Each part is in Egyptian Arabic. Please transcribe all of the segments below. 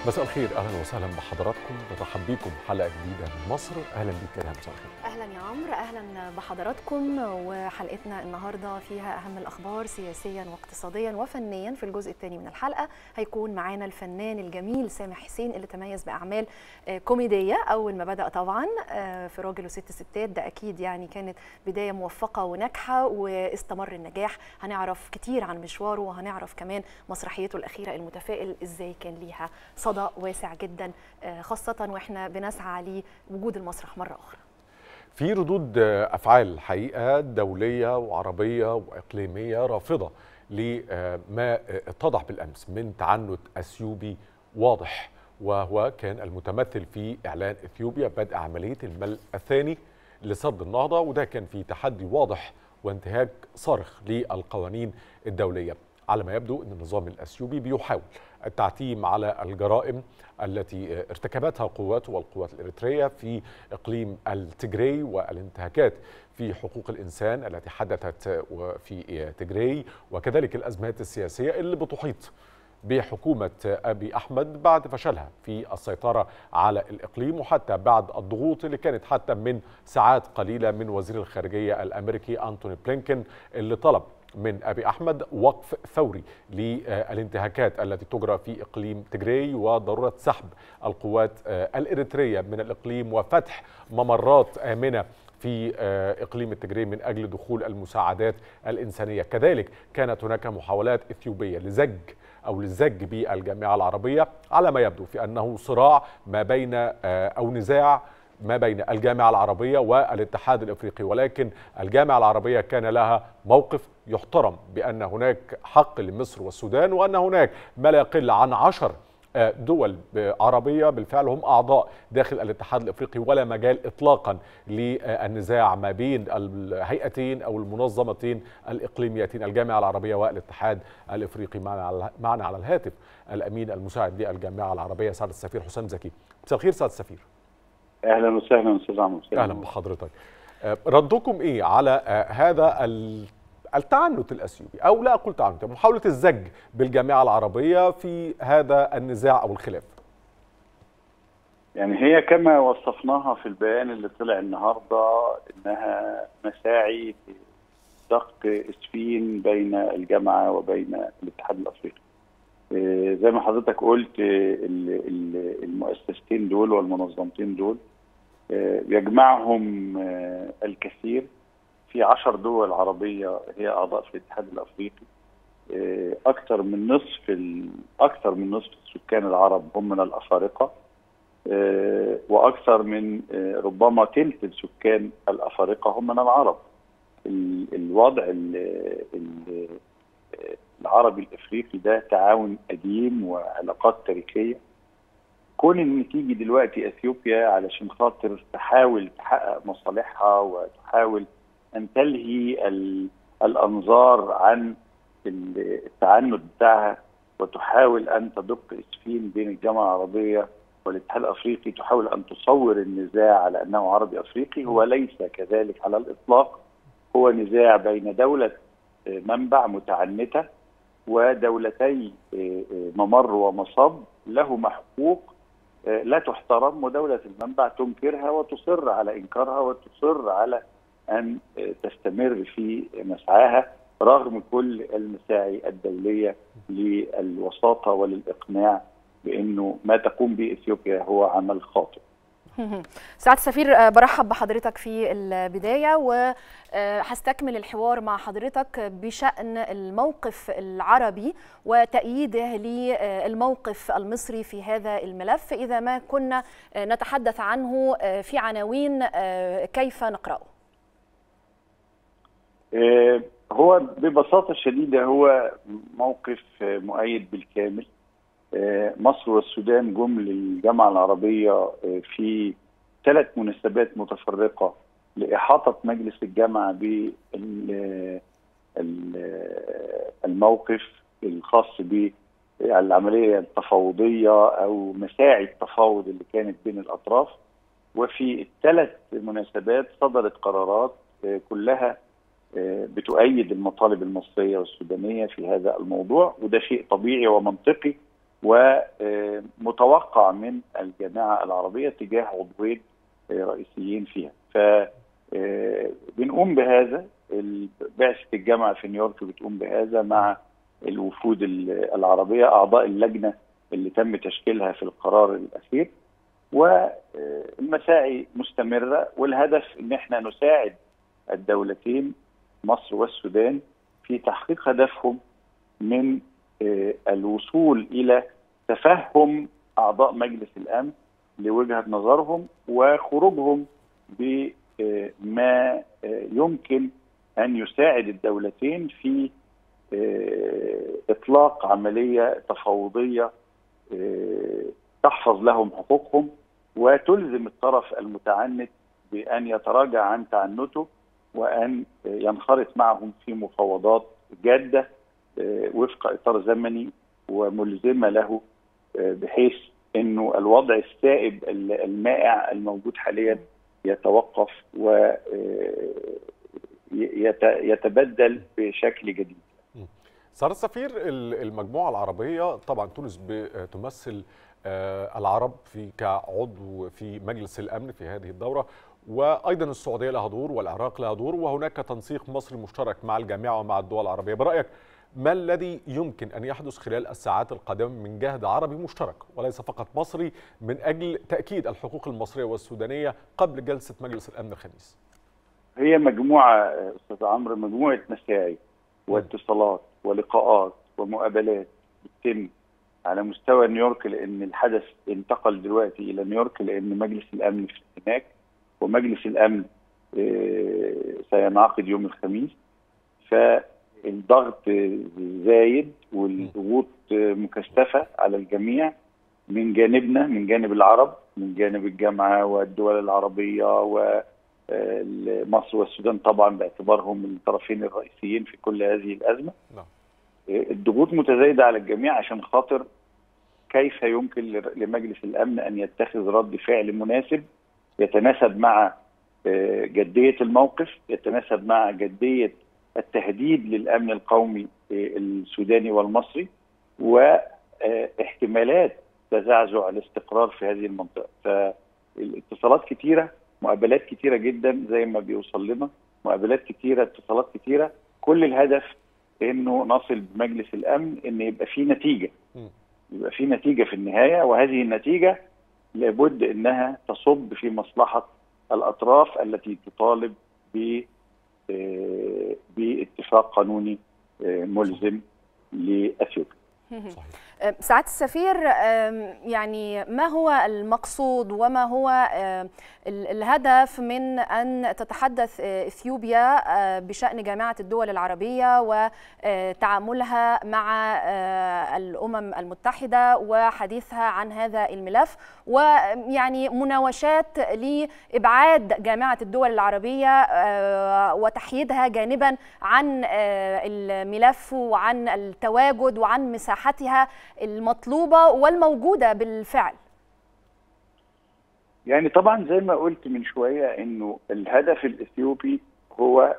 مساء الخير اهلا وسهلا بحضراتكم نرحب بيكم حلقه جديده من مصر اهلا بيك يا مساء الخير اهلا يا عمرو اهلا بحضراتكم وحلقتنا النهارده فيها اهم الاخبار سياسيا واقتصاديا وفنيا في الجزء الثاني من الحلقه هيكون معانا الفنان الجميل سامح حسين اللي تميز باعمال كوميديه اول ما بدا طبعا في راجل وست ستات ده اكيد يعني كانت بدايه موفقه وناجحه واستمر النجاح هنعرف كتير عن مشواره وهنعرف كمان مسرحيته الاخيره المتفائل ازاي كان ليها صدى واسع جدا خاصه واحنا بنسعى لوجود المسرح مره اخرى في ردود افعال الحقيقه دوليه وعربيه واقليميه رافضه لما اتضح بالامس من تعنت اثيوبي واضح وهو كان المتمثل في اعلان اثيوبيا بدء عمليه الملء الثاني لسد النهضه وده كان في تحدي واضح وانتهاك صارخ للقوانين الدوليه على ما يبدو ان النظام الاثيوبي بيحاول التعتيم على الجرائم التي ارتكبتها قواته والقوات الاريتريه في اقليم التجري والانتهاكات في حقوق الانسان التي حدثت في تجري وكذلك الازمات السياسيه اللي بتحيط بحكومة أبي أحمد بعد فشلها في السيطرة على الإقليم وحتى بعد الضغوط اللي كانت حتى من ساعات قليلة من وزير الخارجية الأمريكي أنتوني بلينكن اللي طلب من أبي أحمد وقف ثوري للانتهاكات التي تجرى في إقليم تجري وضرورة سحب القوات الإريترية من الإقليم وفتح ممرات آمنة في اقليم التجري من اجل دخول المساعدات الانسانيه، كذلك كانت هناك محاولات اثيوبيه لزج او للزج بالجامعه العربيه على ما يبدو في انه صراع ما بين او نزاع ما بين الجامعه العربيه والاتحاد الافريقي ولكن الجامعه العربيه كان لها موقف يحترم بان هناك حق لمصر والسودان وان هناك ما لا يقل عن عشر دول عربية بالفعل هم أعضاء داخل الاتحاد الإفريقي ولا مجال إطلاقا للنزاع ما بين الهيئتين أو المنظمتين الإقليميتين الجامعة العربية والاتحاد الإفريقي معنا على الهاتف الأمين المساعد للجامعة العربية سعد السفير حسام زكي مساء الخير سعد السفير أهلا وسهلا أستاذ عمرو أهلا بحضرتك ردكم إيه على هذا التعنت الاثيوبي او لا اقول تعنت محاوله الزج بالجامعه العربيه في هذا النزاع او الخلاف يعني هي كما وصفناها في البيان اللي طلع النهارده انها مساعي في ضغط اسفين بين الجامعه وبين الاتحاد الافريقي زي ما حضرتك قلت المؤسستين دول والمنظمتين دول يجمعهم الكثير في عشر دول عربية هي أعضاء في الاتحاد الأفريقي أكثر من نصف أكثر من نصف السكان العرب هم من الأفارقة وأكثر من ربما ثلث السكان الأفارقة هم من العرب الوضع العربي الأفريقي ده تعاون قديم وعلاقات تاريخية كون ان تيجي دلوقتي اثيوبيا علشان خاطر تحاول تحقق مصالحها وتحاول ان تلهي الانظار عن التعنت بتاعها وتحاول ان تدق اسفين بين الجامعه العربيه والاتحاد الافريقي تحاول ان تصور النزاع على انه عربي افريقي هو ليس كذلك على الاطلاق هو نزاع بين دوله منبع متعنته ودولتي ممر ومصب لهما حقوق لا تحترم ودوله المنبع تنكرها وتصر على انكارها وتصر على ان تستمر في مسعاها رغم كل المساعي الدوليه للوساطه وللاقناع بانه ما تقوم به اثيوبيا هو عمل خاطئ. سعاده السفير برحب بحضرتك في البدايه وهستكمل الحوار مع حضرتك بشان الموقف العربي وتأييده للموقف المصري في هذا الملف اذا ما كنا نتحدث عنه في عناوين كيف نقراه؟ هو ببساطة شديدة هو موقف مؤيد بالكامل مصر والسودان جم للجامعة العربية في ثلاث مناسبات متفرقة لإحاطة مجلس الجامعة بالموقف الخاص بالعملية التفاوضية أو مساعي التفاوض اللي كانت بين الأطراف وفي الثلاث مناسبات صدرت قرارات كلها بتؤيد المطالب المصريه والسودانيه في هذا الموضوع وده شيء طبيعي ومنطقي ومتوقع من الجامعه العربيه تجاه عضوين رئيسيين فيها ف بنقوم بهذا بعثه الجامعه في نيويورك بتقوم بهذا مع الوفود العربيه اعضاء اللجنه اللي تم تشكيلها في القرار الاخير والمساعي مستمره والهدف ان احنا نساعد الدولتين مصر والسودان في تحقيق هدفهم من الوصول الى تفهم اعضاء مجلس الامن لوجهه نظرهم وخروجهم بما يمكن ان يساعد الدولتين في اطلاق عمليه تفاوضيه تحفظ لهم حقوقهم وتلزم الطرف المتعنت بان يتراجع عن تعنته وان ينخرط معهم في مفاوضات جاده وفق اطار زمني وملزمه له بحيث انه الوضع السائب المائع الموجود حاليا يتوقف ويتبدل بشكل جديد. سعادة السفير المجموعة العربية طبعا تونس تمثل العرب في كعضو في مجلس الأمن في هذه الدورة وأيضا السعودية لها دور والعراق لها دور وهناك تنسيق مصري مشترك مع الجامعة ومع الدول العربية برأيك ما الذي يمكن أن يحدث خلال الساعات القادمة من جهد عربي مشترك وليس فقط مصري من أجل تأكيد الحقوق المصرية والسودانية قبل جلسة مجلس الأمن الخميس هي مجموعة أستاذ عمرو مجموعة مساعي واتصالات ولقاءات ومقابلات بتتم على مستوى نيويورك لان الحدث انتقل دلوقتي الى نيويورك لان مجلس الامن هناك ومجلس الامن سينعقد يوم الخميس فالضغط زايد والضغوط مكثفه على الجميع من جانبنا من جانب العرب من جانب الجامعه والدول العربيه و مصر والسودان طبعا باعتبارهم الطرفين الرئيسيين في كل هذه الازمه نعم. الضغوط متزايده على الجميع عشان خاطر كيف يمكن لمجلس الامن ان يتخذ رد فعل مناسب يتناسب مع جديه الموقف يتناسب مع جديه التهديد للامن القومي السوداني والمصري واحتمالات تزعزع الاستقرار في هذه المنطقه فالاتصالات كثيره مقابلات كتيره جدا زي ما بيوصل لنا مقابلات كتيره اتصالات كتيره كل الهدف انه نصل بمجلس الامن ان يبقى في نتيجه يبقى في نتيجه في النهايه وهذه النتيجه لابد انها تصب في مصلحه الاطراف التي تطالب ب باتفاق قانوني ملزم لاثيوبيا سعاده السفير يعني ما هو المقصود وما هو الهدف من ان تتحدث اثيوبيا بشان جامعه الدول العربيه وتعاملها مع الامم المتحده وحديثها عن هذا الملف ويعني مناوشات لابعاد جامعه الدول العربيه وتحييدها جانبا عن الملف وعن التواجد وعن مساحتها المطلوبه والموجوده بالفعل يعني طبعا زي ما قلت من شويه انه الهدف الاثيوبي هو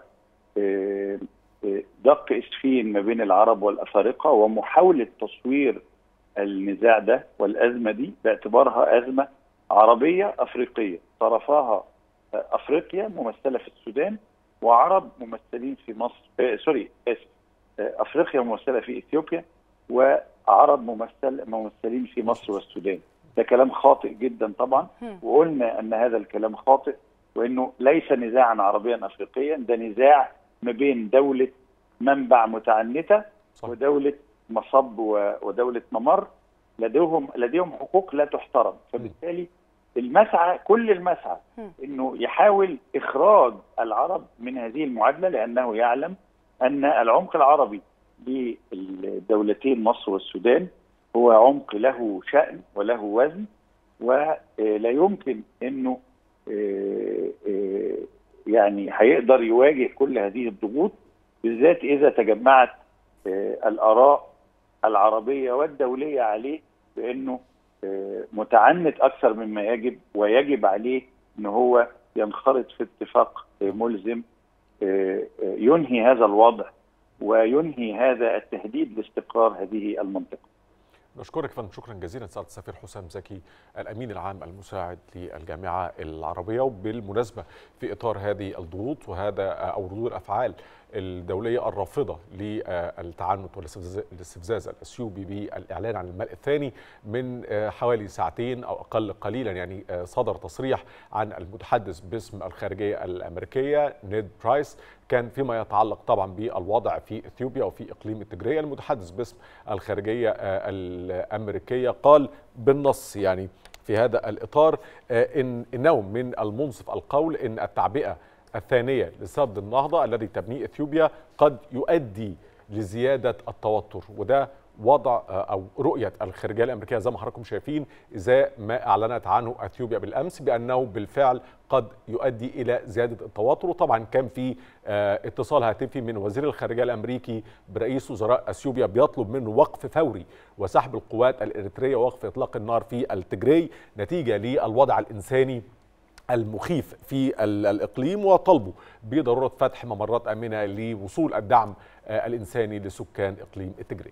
دق اسفين ما بين العرب والافارقه ومحاوله تصوير النزاع ده والازمه دي باعتبارها ازمه عربيه افريقيه طرفاها افريقيا ممثله في السودان وعرب ممثلين في مصر آه سوري اسف آه افريقيا ممثله في اثيوبيا وعرب ممثل ممثلين في مصر والسودان ده كلام خاطئ جدا طبعا وقلنا ان هذا الكلام خاطئ وانه ليس نزاعا عربيا افريقيا ده نزاع ما بين دوله منبع متعنته صح. ودوله مصب ودوله ممر لديهم لديهم حقوق لا تحترم فبالتالي المسعى كل المسعى انه يحاول اخراج العرب من هذه المعادله لانه يعلم ان العمق العربي للدولتين مصر والسودان هو عمق له شأن وله وزن ولا يمكن انه يعني هيقدر يواجه كل هذه الضغوط بالذات اذا تجمعت الاراء العربيه والدوليه عليه بانه متعنت اكثر مما يجب ويجب عليه ان هو ينخرط في اتفاق ملزم ينهي هذا الوضع وينهي هذا التهديد لاستقرار هذه المنطقه. نشكرك فندم شكرا جزيلا سعاده السفير حسام زكي الامين العام المساعد للجامعه العربيه وبالمناسبه في اطار هذه الضغوط وهذا او ردود الافعال الدوليه الرافضه للتعنت والاستفزاز الاثيوبي بالاعلان عن الملء الثاني من حوالي ساعتين او اقل قليلا يعني صدر تصريح عن المتحدث باسم الخارجيه الامريكيه نيد برايس كان فيما يتعلق طبعا بالوضع في اثيوبيا وفي اقليم التجريه المتحدث باسم الخارجيه الامريكيه قال بالنص يعني في هذا الاطار ان انه من المنصف القول ان التعبئه الثانيه لسد النهضه الذي تبنيه اثيوبيا قد يؤدي لزياده التوتر وده وضع او رؤيه الخارجيه الامريكيه زي ما حضراتكم شايفين ازاء ما اعلنت عنه اثيوبيا بالامس بانه بالفعل قد يؤدي الى زياده التوتر وطبعا كان في اتصال هاتفي من وزير الخارجيه الامريكي برئيس وزراء اثيوبيا بيطلب منه وقف فوري وسحب القوات الاريتريه ووقف اطلاق النار في التجري نتيجه للوضع الانساني المخيف في الاقليم وطلبوا بضروره فتح ممرات امنه لوصول الدعم الانساني لسكان اقليم التجري.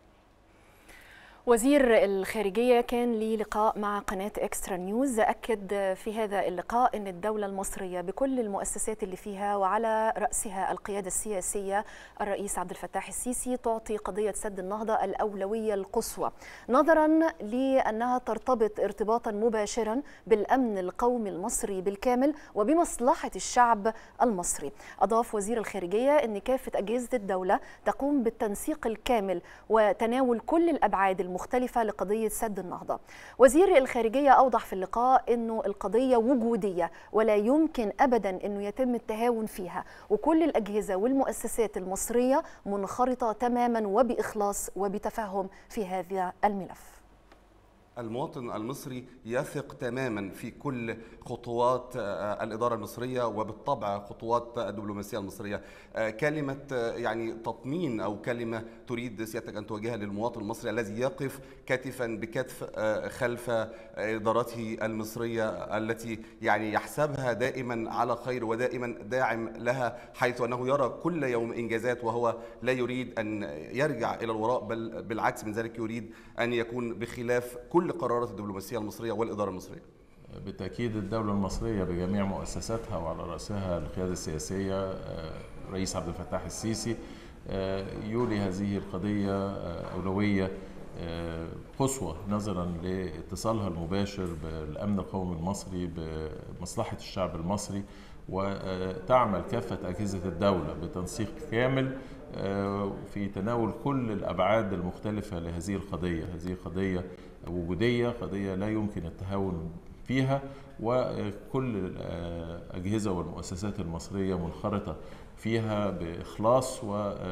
وزير الخارجية كان لي لقاء مع قناة إكسترا نيوز أكد في هذا اللقاء أن الدولة المصرية بكل المؤسسات اللي فيها وعلى رأسها القيادة السياسية الرئيس عبد الفتاح السيسي تعطي قضية سد النهضة الأولوية القصوى نظرا لأنها ترتبط ارتباطا مباشرا بالأمن القومي المصري بالكامل وبمصلحة الشعب المصري أضاف وزير الخارجية أن كافة أجهزة الدولة تقوم بالتنسيق الكامل وتناول كل الأبعاد المختلفة مختلفة لقضية سد النهضة وزير الخارجية أوضح في اللقاء أنه القضية وجودية ولا يمكن أبدا أنه يتم التهاون فيها وكل الأجهزة والمؤسسات المصرية منخرطة تماما وبإخلاص وبتفهم في هذا الملف المواطن المصري يثق تماما في كل خطوات الإدارة المصرية وبالطبع خطوات الدبلوماسية المصرية كلمة يعني تطمين أو كلمة تريد سيادتك أن توجهها للمواطن المصري الذي يقف كتفا بكتف خلف إدارته المصرية التي يعني يحسبها دائما على خير ودائما داعم لها حيث أنه يرى كل يوم إنجازات وهو لا يريد أن يرجع إلى الوراء بل بالعكس من ذلك يريد أن يكون بخلاف كل قرارات الدبلوماسية المصرية والإدارة المصرية بالتأكيد الدولة المصرية بجميع مؤسساتها وعلى رأسها القيادة السياسية رئيس عبد الفتاح السيسي يولي هذه القضية أولوية قصوى نظرا لاتصالها المباشر بالأمن القومي المصري بمصلحة الشعب المصري وتعمل كافة أجهزة الدولة بتنسيق كامل في تناول كل الأبعاد المختلفة لهذه القضية هذه قضية وجودية قضية لا يمكن التهاون فيها وكل الأجهزة والمؤسسات المصرية منخرطة فيها بإخلاص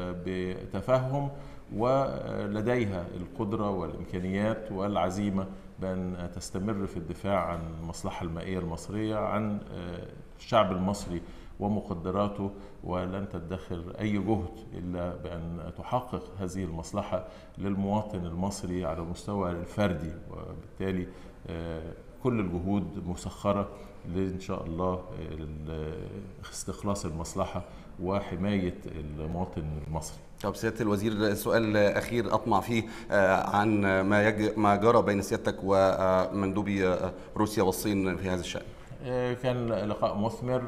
وبتفهم ولديها القدرة والإمكانيات والعزيمة بأن تستمر في الدفاع عن المصلحة المائية المصرية عن الشعب المصري ومقدراته ولن تدخر أي جهد إلا بأن تحقق هذه المصلحة للمواطن المصري على المستوى الفردي وبالتالي كل الجهود مسخرة لإن شاء الله استخلاص المصلحة وحماية المواطن المصري طب سياده الوزير سؤال اخير اطمع فيه عن ما يج... ما جرى بين سيادتك ومندوبي روسيا والصين في هذا الشان. كان لقاء مثمر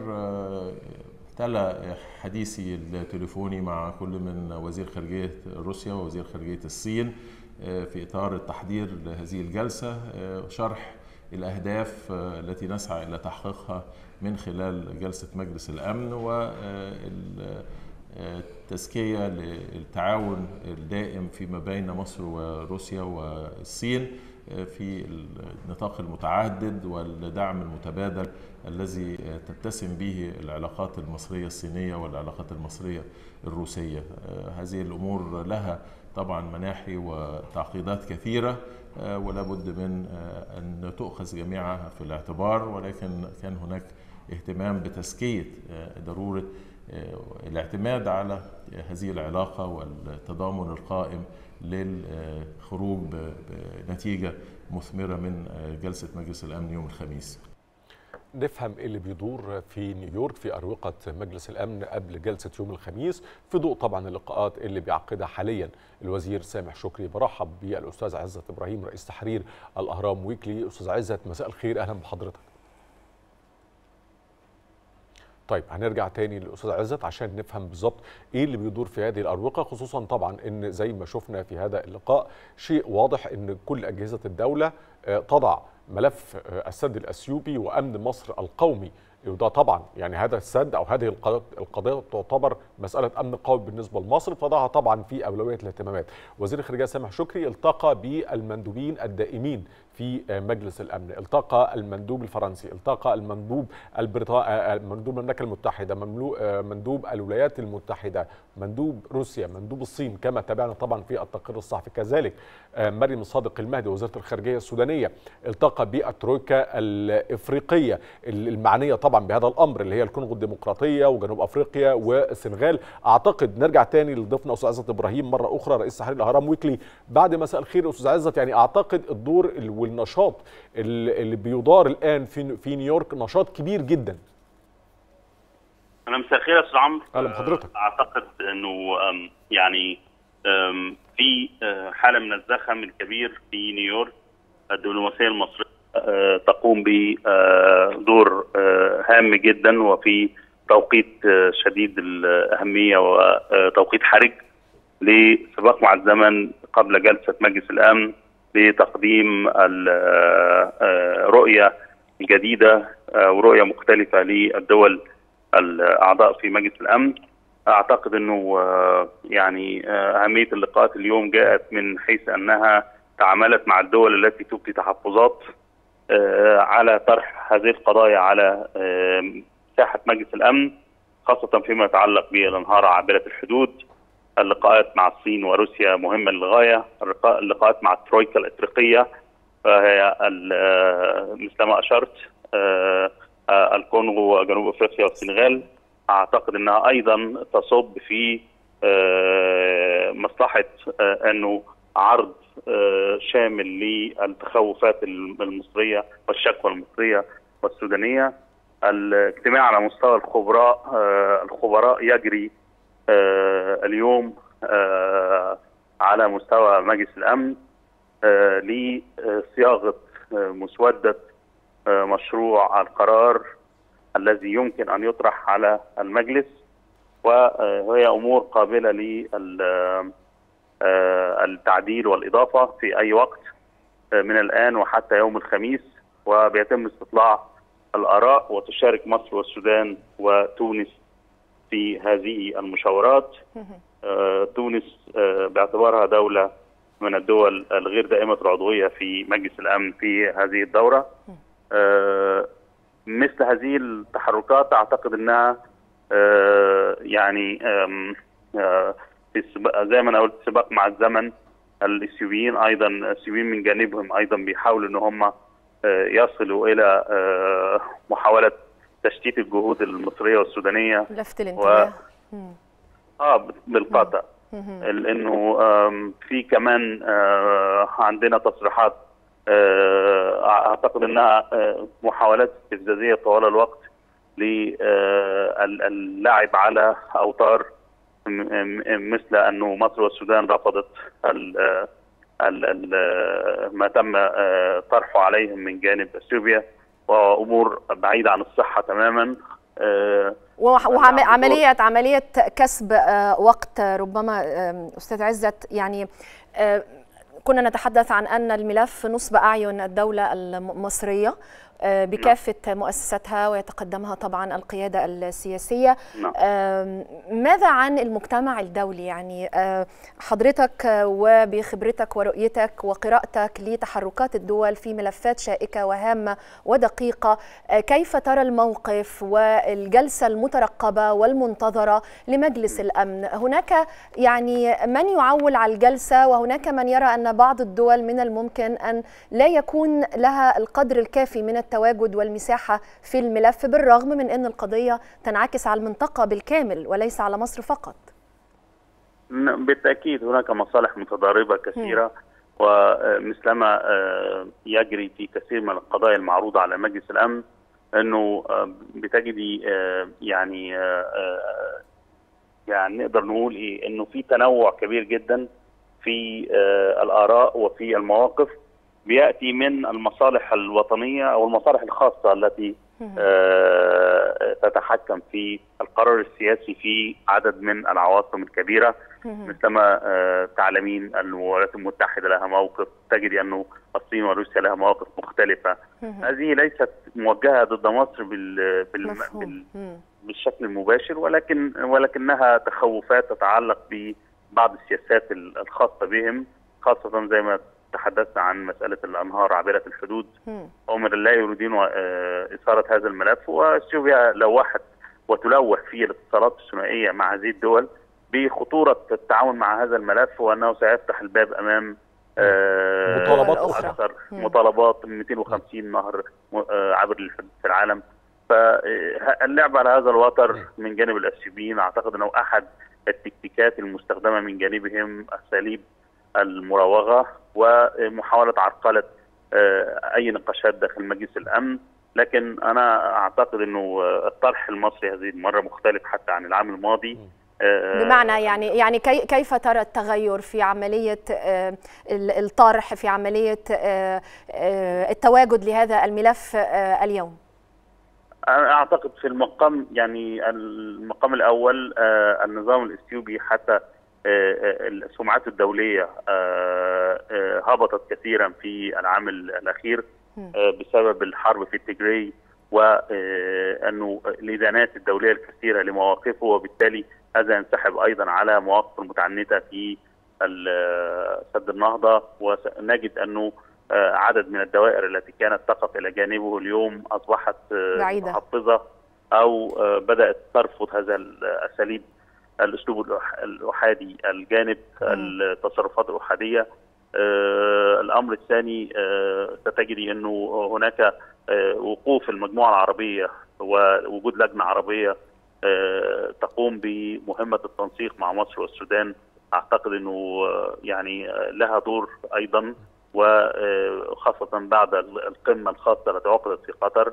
تلا حديثي التليفوني مع كل من وزير خارجيه روسيا ووزير خارجيه الصين في اطار التحضير لهذه الجلسه شرح الاهداف التي نسعى الى تحقيقها من خلال جلسه مجلس الامن و التزكية للتعاون الدائم فيما بين مصر وروسيا والصين في النطاق المتعدد والدعم المتبادل الذي تتسم به العلاقات المصرية الصينية والعلاقات المصرية الروسية هذه الأمور لها طبعا مناحي وتعقيدات كثيرة ولا بد من أن تؤخذ جميعها في الاعتبار ولكن كان هناك اهتمام بتزكية ضرورة الاعتماد على هذه العلاقة والتضامن القائم للخروج بنتيجة مثمرة من جلسة مجلس الأمن يوم الخميس نفهم ايه اللي بيدور في نيويورك في اروقه مجلس الامن قبل جلسه يوم الخميس في ضوء طبعا اللقاءات اللي بيعقدها حاليا الوزير سامح شكري برحب بالاستاذ عزت ابراهيم رئيس تحرير الاهرام ويكلي استاذ عزت مساء الخير اهلا بحضرتك طيب هنرجع تاني للاستاذ عزت عشان نفهم بالظبط ايه اللي بيدور في هذه الاروقه خصوصا طبعا ان زي ما شفنا في هذا اللقاء شيء واضح ان كل اجهزه الدوله تضع ملف السد الاثيوبي وامن مصر القومي وده طبعا يعني هذا السد او هذه القضيه تعتبر مساله امن قومي بالنسبه لمصر فضعها طبعا في اولويه الاهتمامات. وزير الخارجيه سامح شكري التقى بالمندوبين الدائمين في مجلس الامن، التقى المندوب الفرنسي، التقى المندوب البريطاني مندوب المملكه المتحده، مندوب الولايات المتحده، مندوب روسيا، مندوب الصين كما تابعنا طبعا في التقرير الصحفي، كذلك مريم الصادق المهدي وزيره الخارجيه السودانيه، التقى بالترويكا الافريقيه المعنيه طبعا بهذا الامر اللي هي الكونغو الديمقراطيه وجنوب افريقيا والسنغال، اعتقد نرجع تاني لضيفنا استاذ عزت ابراهيم مره اخرى رئيس تحرير الاهرام ويكلي بعد مساء الخير استاذ عزت يعني اعتقد الدور والنشاط اللي بيدار الان في في نيويورك نشاط كبير جدا انا مساء الخير يا استاذ عمرو اهلا بحضرتك اعتقد انه يعني في حاله من الزخم الكبير في نيويورك الدبلوماسيه المصريه تقوم بدور هام جدا وفي توقيت شديد الاهميه وتوقيت حرج لسباق مع الزمن قبل جلسه مجلس الامن لتقديم رؤيه جديده ورؤيه مختلفه للدول الاعضاء في مجلس الامن اعتقد انه يعني اهميه اللقاءات اليوم جاءت من حيث انها تعاملت مع الدول التي تبدي تحفظات على طرح هذه القضايا على ساحه مجلس الامن خاصه فيما يتعلق بالانهار عابره الحدود اللقاءات مع الصين وروسيا مهمه للغايه اللقاءات مع الترويكا الافريقيه فهي مثل ما اشرت الكونغو وجنوب افريقيا والسنغال اعتقد انها ايضا تصب في مصلحه انه عرض شامل للتخوفات المصريه والشكوى المصريه والسودانيه الاجتماع على مستوى الخبراء الخبراء يجري اليوم على مستوى مجلس الامن لصياغه مسوده مشروع القرار الذي يمكن ان يطرح على المجلس وهي امور قابله للتعديل والاضافه في اي وقت من الان وحتى يوم الخميس وبيتم استطلاع الاراء وتشارك مصر والسودان وتونس في هذه المشاورات تونس باعتبارها دوله من الدول الغير دائمه العضويه في مجلس الامن في هذه الدوره مثل هذه التحركات اعتقد انها يعني في زي ما انا قلت سباق مع الزمن الاثيوبيين ايضا الاثيوبيين من جانبهم ايضا بيحاولوا ان هم يصلوا الى محاوله تشتيت الجهود المصريه والسودانيه لفت الانتباه و... اه بالقطع لانه في كمان عندنا تصريحات اعتقد انها محاولات استفزازيه طوال الوقت للعب على اوتار مثل انه مصر والسودان رفضت ال ال ال ما تم طرحه عليهم من جانب اثيوبيا وامور بعيده عن الصحه تماما وعمليه عمليه كسب وقت ربما استاذ عزت يعني كنا نتحدث عن ان الملف نصب اعين الدوله المصريه بكافة مؤسساتها ويتقدمها طبعا القيادة السياسية ماذا عن المجتمع الدولي يعني حضرتك وبخبرتك ورؤيتك وقراءتك لتحركات الدول في ملفات شائكة وهامة ودقيقة كيف ترى الموقف والجلسة المترقبة والمنتظرة لمجلس الأمن هناك يعني من يعول على الجلسة وهناك من يرى أن بعض الدول من الممكن أن لا يكون لها القدر الكافي من التواجد والمساحة في الملف بالرغم من أن القضية تنعكس على المنطقة بالكامل وليس على مصر فقط بالتأكيد هناك مصالح متضاربة كثيرة ومثلما يجري في كثير من القضايا المعروضة على مجلس الأمن انه بتجدي يعني يعني نقدر نقول ايه انه في تنوع كبير جدا في الاراء وفي المواقف بياتي من المصالح الوطنيه او المصالح الخاصه التي تتحكم في القرار السياسي في عدد من العواصم الكبيره مثلما تعلمين الولايات المتحده لها موقف تجد انه الصين وروسيا لها مواقف مختلفه هذه ليست موجهه ضد مصر بال, بال... بال... بالشكل المباشر ولكن ولكنها تخوفات تتعلق ببعض السياسات الخاصه بهم خاصه زي ما تحدثنا عن مسألة الأنهار عابرة الحدود هم لا يريدون إثارة هذا الملف وأثيوبيا لوحت وتلوح في الاتصالات الثنائية مع هذه الدول بخطورة التعاون مع هذا الملف وأنه سيفتح الباب أمام مطالبات أخرى مطالبات 250 نهر عبر الحدود في العالم فاللعب على هذا الوتر من جانب الأثيوبيين أعتقد أنه أحد التكتيكات المستخدمة من جانبهم أساليب المراوغه ومحاوله عرقله اي نقاشات داخل مجلس الامن لكن انا اعتقد انه الطرح المصري هذه المره مختلف حتى عن العام الماضي بمعنى يعني يعني كيف ترى التغير في عمليه الطرح في عمليه التواجد لهذا الملف اليوم؟ انا اعتقد في المقام يعني المقام الاول النظام الاثيوبي حتى السمعات الدولية هبطت كثيرا في العام الأخير بسبب الحرب في التجري وأنه الإدانات الدولية الكثيرة لمواقفه وبالتالي هذا ينسحب أيضا على مواقف المتعنتة في سد النهضة ونجد أنه عدد من الدوائر التي كانت تقف إلى جانبه اليوم أصبحت بعيدة. محفظة أو بدأت ترفض هذا الأساليب الاسلوب الاحادي الجانب التصرفات الاحاديه آه الامر الثاني آه ستجدي انه هناك آه وقوف المجموعه العربيه ووجود لجنه عربيه آه تقوم بمهمه التنسيق مع مصر والسودان اعتقد انه يعني لها دور ايضا وخاصه بعد القمه الخاصه التي عقدت في قطر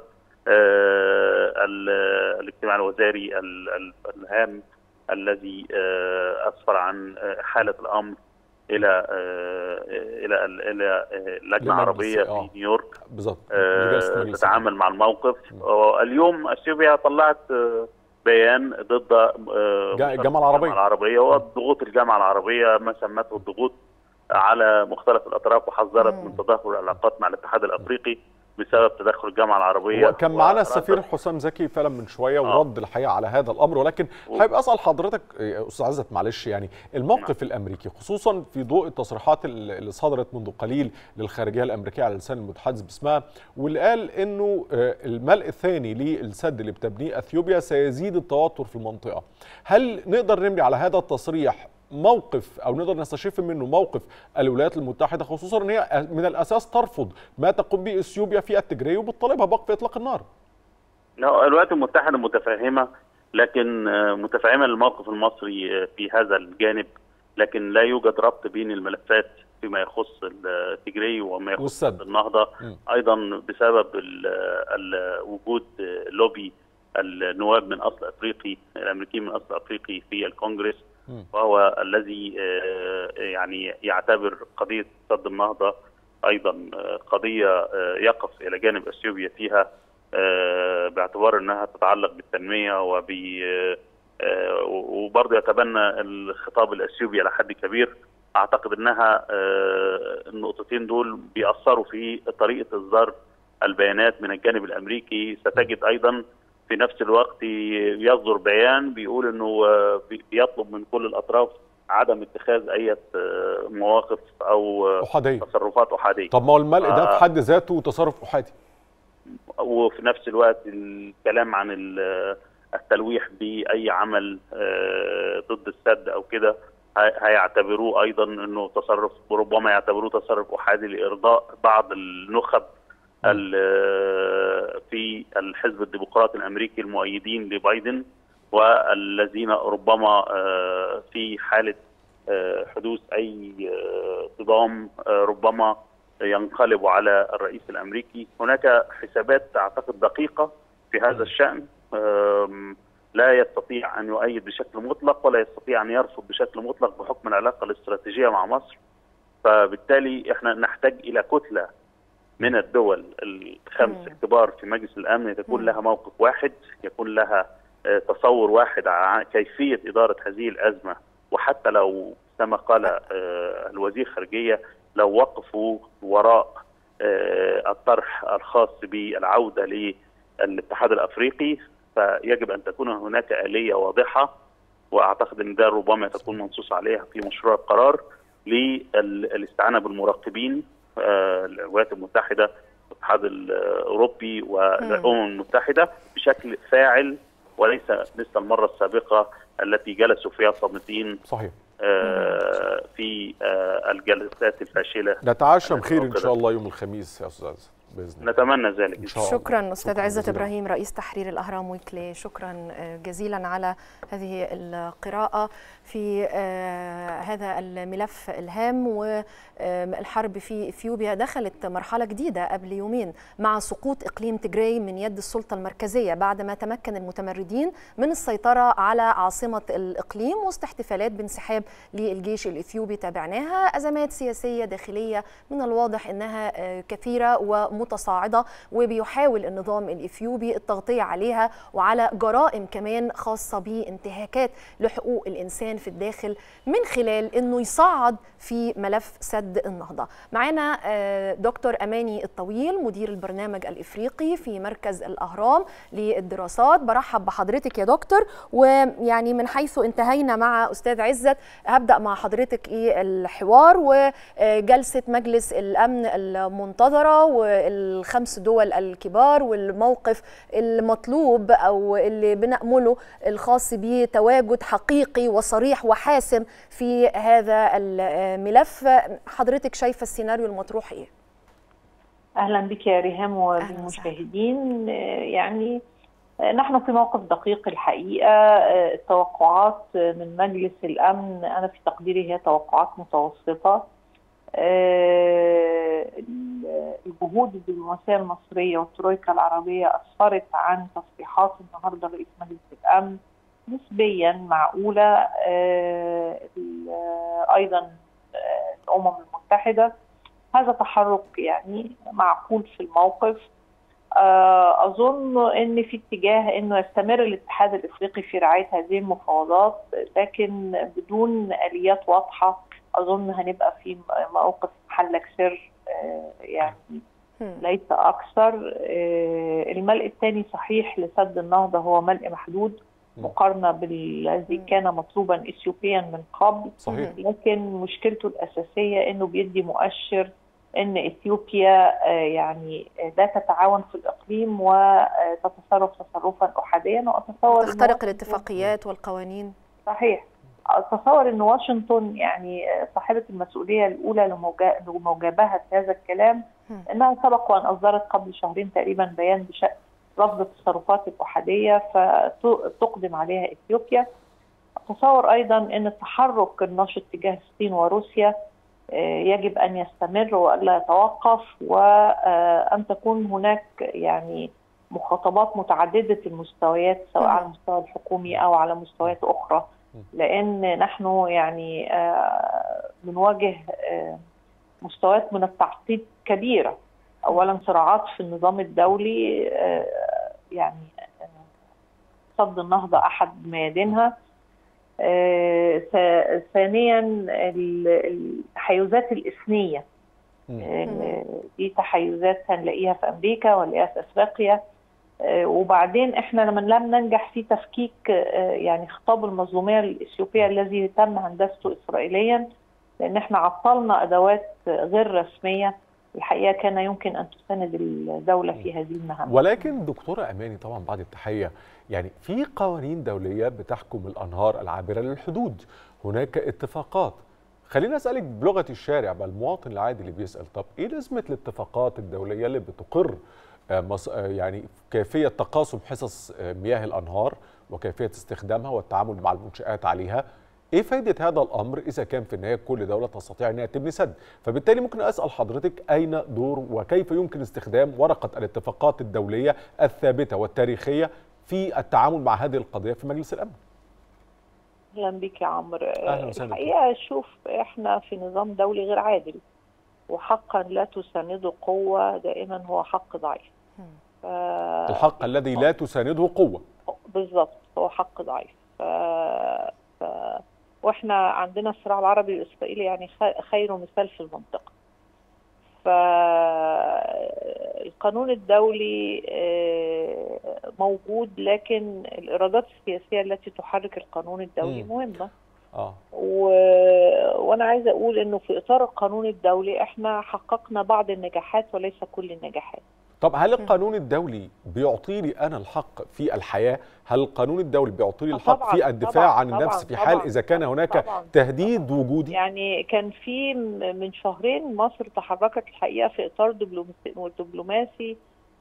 الاجتماع الوزاري الهام الذي اسفر عن حاله الامر الى الى الى لجنه عربيه في نيويورك بالظبط تتعامل مع الموقف اليوم اثيوبيا طلعت بيان ضد الجامعه العربيه العربيه وضغوط الجامعه العربيه ما سمته الضغوط على مختلف الاطراف وحذرت من تدهور العلاقات مع الاتحاد الافريقي بسبب تدخل الجامعه العربيه وكان معانا السفير حسام زكي فعلا من شويه ورد الحقيقه على هذا الامر ولكن حابب اسال حضرتك استاذ عزت معلش يعني الموقف الامريكي خصوصا في ضوء التصريحات اللي صدرت منذ قليل للخارجيه الامريكيه على لسان المتحدث باسمها واللي قال انه الملء الثاني للسد اللي بتبنيه اثيوبيا سيزيد التوتر في المنطقه هل نقدر نملي على هذا التصريح موقف او نقدر نستشف منه موقف الولايات المتحده خصوصا ان هي من الاساس ترفض ما تقوم به اثيوبيا في التجري وبتطالبها بوقف اطلاق النار. لا الولايات المتحده متفهمه لكن متفهمه الموقف المصري في هذا الجانب لكن لا يوجد ربط بين الملفات فيما يخص التجري وما يخص والسد. النهضه م. ايضا بسبب ال ال وجود لوبي النواب من اصل افريقي الامريكيين من اصل افريقي في الكونجرس وهو الذي يعني يعتبر قضيه سد النهضه ايضا قضيه يقف الى جانب اثيوبيا فيها باعتبار انها تتعلق بالتنميه وب وبرضه يتبنى الخطاب الاثيوبي الى حد كبير اعتقد انها النقطتين دول بيأثروا في طريقه اصدار البيانات من الجانب الامريكي ستجد ايضا في نفس الوقت يصدر بيان بيقول انه بيطلب من كل الاطراف عدم اتخاذ اي مواقف او أحادية. تصرفات احاديه طب ما هو الملء ده في حد ذاته تصرف احادي وفي نفس الوقت الكلام عن التلويح باي عمل ضد السد او كده هيعتبروه ايضا انه تصرف ربما يعتبروه تصرف احادي لارضاء بعض النخب في الحزب الديمقراطي الامريكي المؤيدين لبايدن والذين ربما في حاله حدوث اي صدام ربما ينقلب على الرئيس الامريكي هناك حسابات اعتقد دقيقه في هذا الشان لا يستطيع ان يؤيد بشكل مطلق ولا يستطيع ان يرفض بشكل مطلق بحكم العلاقه الاستراتيجيه مع مصر فبالتالي احنا نحتاج الى كتله من الدول الخمس الكبار في مجلس الامن تكون لها موقف واحد يكون لها تصور واحد عن كيفيه اداره هذه الازمه وحتى لو كما قال الوزير خارجيه لو وقفوا وراء الطرح الخاص بالعوده للاتحاد الافريقي فيجب ان تكون هناك اليه واضحه واعتقد ان ده ربما تكون منصوص عليها في مشروع القرار للاستعانه بالمراقبين الولايات المتحده الاتحاد الاوروبي والامم المتحده بشكل فاعل وليس مثل المره السابقه التي جلسوا فيها صامتين صحيح في الجلسات الفاشله نتعشم خير ان شاء الله يوم الخميس يا استاذ باذن الله نتمنى ذلك إن شاء الله. شكرا استاذ عزت ابراهيم رئيس تحرير الاهرام ويكلي شكرا جزيلا على هذه القراءه في هذا الملف الهام والحرب في اثيوبيا دخلت مرحله جديده قبل يومين مع سقوط اقليم تجراي من يد السلطه المركزيه بعدما تمكن المتمردين من السيطره على عاصمه الاقليم وسط احتفالات بانسحاب للجيش الاثيوبي تابعناها ازمات سياسيه داخليه من الواضح انها كثيره ومتصاعده وبيحاول النظام الاثيوبي التغطيه عليها وعلى جرائم كمان خاصه بانتهاكات لحقوق الانسان في الداخل من خلال انه يصعد في ملف سد النهضه. معانا دكتور اماني الطويل مدير البرنامج الافريقي في مركز الاهرام للدراسات برحب بحضرتك يا دكتور ويعني من حيث انتهينا مع استاذ عزت هبدا مع حضرتك ايه الحوار وجلسه مجلس الامن المنتظره والخمس دول الكبار والموقف المطلوب او اللي بنامله الخاص بتواجد حقيقي وصريح وحاسم في هذا الملف حضرتك شايفه السيناريو المطروح ايه اهلا بك يا ريهام وبالمشاهدين يعني نحن في موقف دقيق الحقيقه التوقعات من مجلس الامن انا في تقديري هي توقعات متوسطه الجهود الدبلوماسيه المصريه والترويكا العربيه اسفرت عن تصريحات النهارده رئيس مجلس الامن نسبيا معقوله ايضا الامم المتحده هذا تحرك يعني معقول في الموقف اظن ان في اتجاه انه يستمر الاتحاد الافريقي في رعايه هذه المفاوضات لكن بدون اليات واضحه اظن هنبقى في موقف محلك سر يعني ليس اكثر الملء الثاني صحيح لسد النهضه هو ملء محدود مقارنه بالذي كان مطلوبا اثيوبيا من قبل صحيح. لكن مشكلته الاساسيه انه بيدي مؤشر ان اثيوبيا يعني لا تتعاون في الاقليم وتتصرف تصرفا احاديا واتصور تخترق الاتفاقيات والقوانين صحيح اتصور ان واشنطن يعني صاحبه المسؤوليه الاولى لمجابهه هذا الكلام انها سبق وان اصدرت قبل شهرين تقريبا بيان بشان رفض التصرفات الاحاديه فتقدم عليها اثيوبيا اتصور ايضا ان التحرك الناشط تجاه الصين وروسيا يجب ان يستمر والا يتوقف وان تكون هناك يعني مخاطبات متعدده المستويات سواء على المستوى الحكومي او على مستويات اخرى لان نحن يعني بنواجه مستويات من التعقيد كبيره اولا صراعات في النظام الدولي يعني صد النهضه احد ميادينها ثانيا التحيزات الاثنيه دي تحيزات هنلاقيها في امريكا ونلاقيها في افريقيا وبعدين احنا لما لم ننجح في تفكيك يعني خطاب المظلوميه الاثيوبيه الذي تم هندسته اسرائيليا لان احنا عطلنا ادوات غير رسميه الحقيقه كان يمكن ان تساند الدوله في هذه المهام ولكن دكتوره اماني طبعا بعد التحيه يعني في قوانين دوليه بتحكم الانهار العابره للحدود هناك اتفاقات خليني اسالك بلغه الشارع بقى المواطن العادي اللي بيسال طب ايه لازمه الاتفاقات الدوليه اللي بتقر يعني كيفيه تقاسم حصص مياه الانهار وكيفيه استخدامها والتعامل مع المنشات عليها ايه فايده هذا الامر اذا كان في النهايه كل دوله تستطيع انها تبني سد فبالتالي ممكن اسال حضرتك اين دور وكيف يمكن استخدام ورقه الاتفاقات الدوليه الثابته والتاريخيه في التعامل مع هذه القضيه في مجلس الامن اهلا بك يا عمرو أهلا وسهلا بك. الحقيقه شوف احنا في نظام دولي غير عادل وحقا لا تسانده قوه دائما هو حق ضعيف ف... الحق الذي لا تسانده قوه بالظبط هو حق ضعيف ف... ف... واحنا عندنا الصراع العربي الاسرائيلي يعني خ- خير مثال في المنطقه فالقانون الدولي آه، موجود لكن الارادات السياسيه التي تحرك القانون الدولي مم. مهمه اه و... وانا عايزه اقول انه في اطار القانون الدولي احنا حققنا بعض النجاحات وليس كل النجاحات طب هل القانون الدولي بيعطيني انا الحق في الحياه؟ هل القانون الدولي بيعطيني آه الحق طبعاً، في الدفاع طبعاً، عن النفس طبعاً، في حال طبعاً، اذا كان هناك طبعاً، تهديد وجودي؟ يعني كان في م- من شهرين مصر تحركت الحقيقه في اطار دبلوماسي دبلوماسي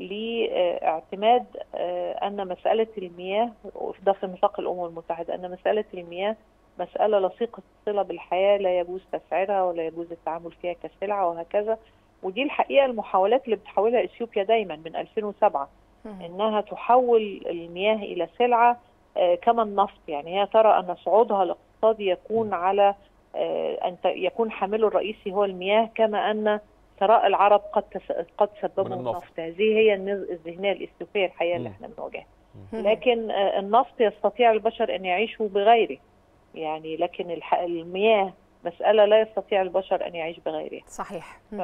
لاعتماد آه، ان مساله المياه وده في نطاق الامم المتحده ان مساله المياه مساله لصيقه الصله بالحياه لا يجوز تسعيرها ولا يجوز التعامل فيها كسلعه وهكذا ودي الحقيقه المحاولات اللي بتحاولها اثيوبيا دايما من 2007 انها تحول المياه الى سلعه آه، كما النفط يعني هي ترى ان صعودها الاقتصادي يكون على آه، ان ت- يكون حامله الرئيسي هو المياه كما ان ثراء العرب قد تس- قد من سببه النفط. النفط هذه هي النز- الذهنيه الاثيوبيه الحقيقه اللي مم. احنا بنواجهها لكن آه، النفط يستطيع البشر ان يعيشوا بغيره يعني لكن الح- المياه مساله لا يستطيع البشر ان يعيش بغيرها صحيح ف...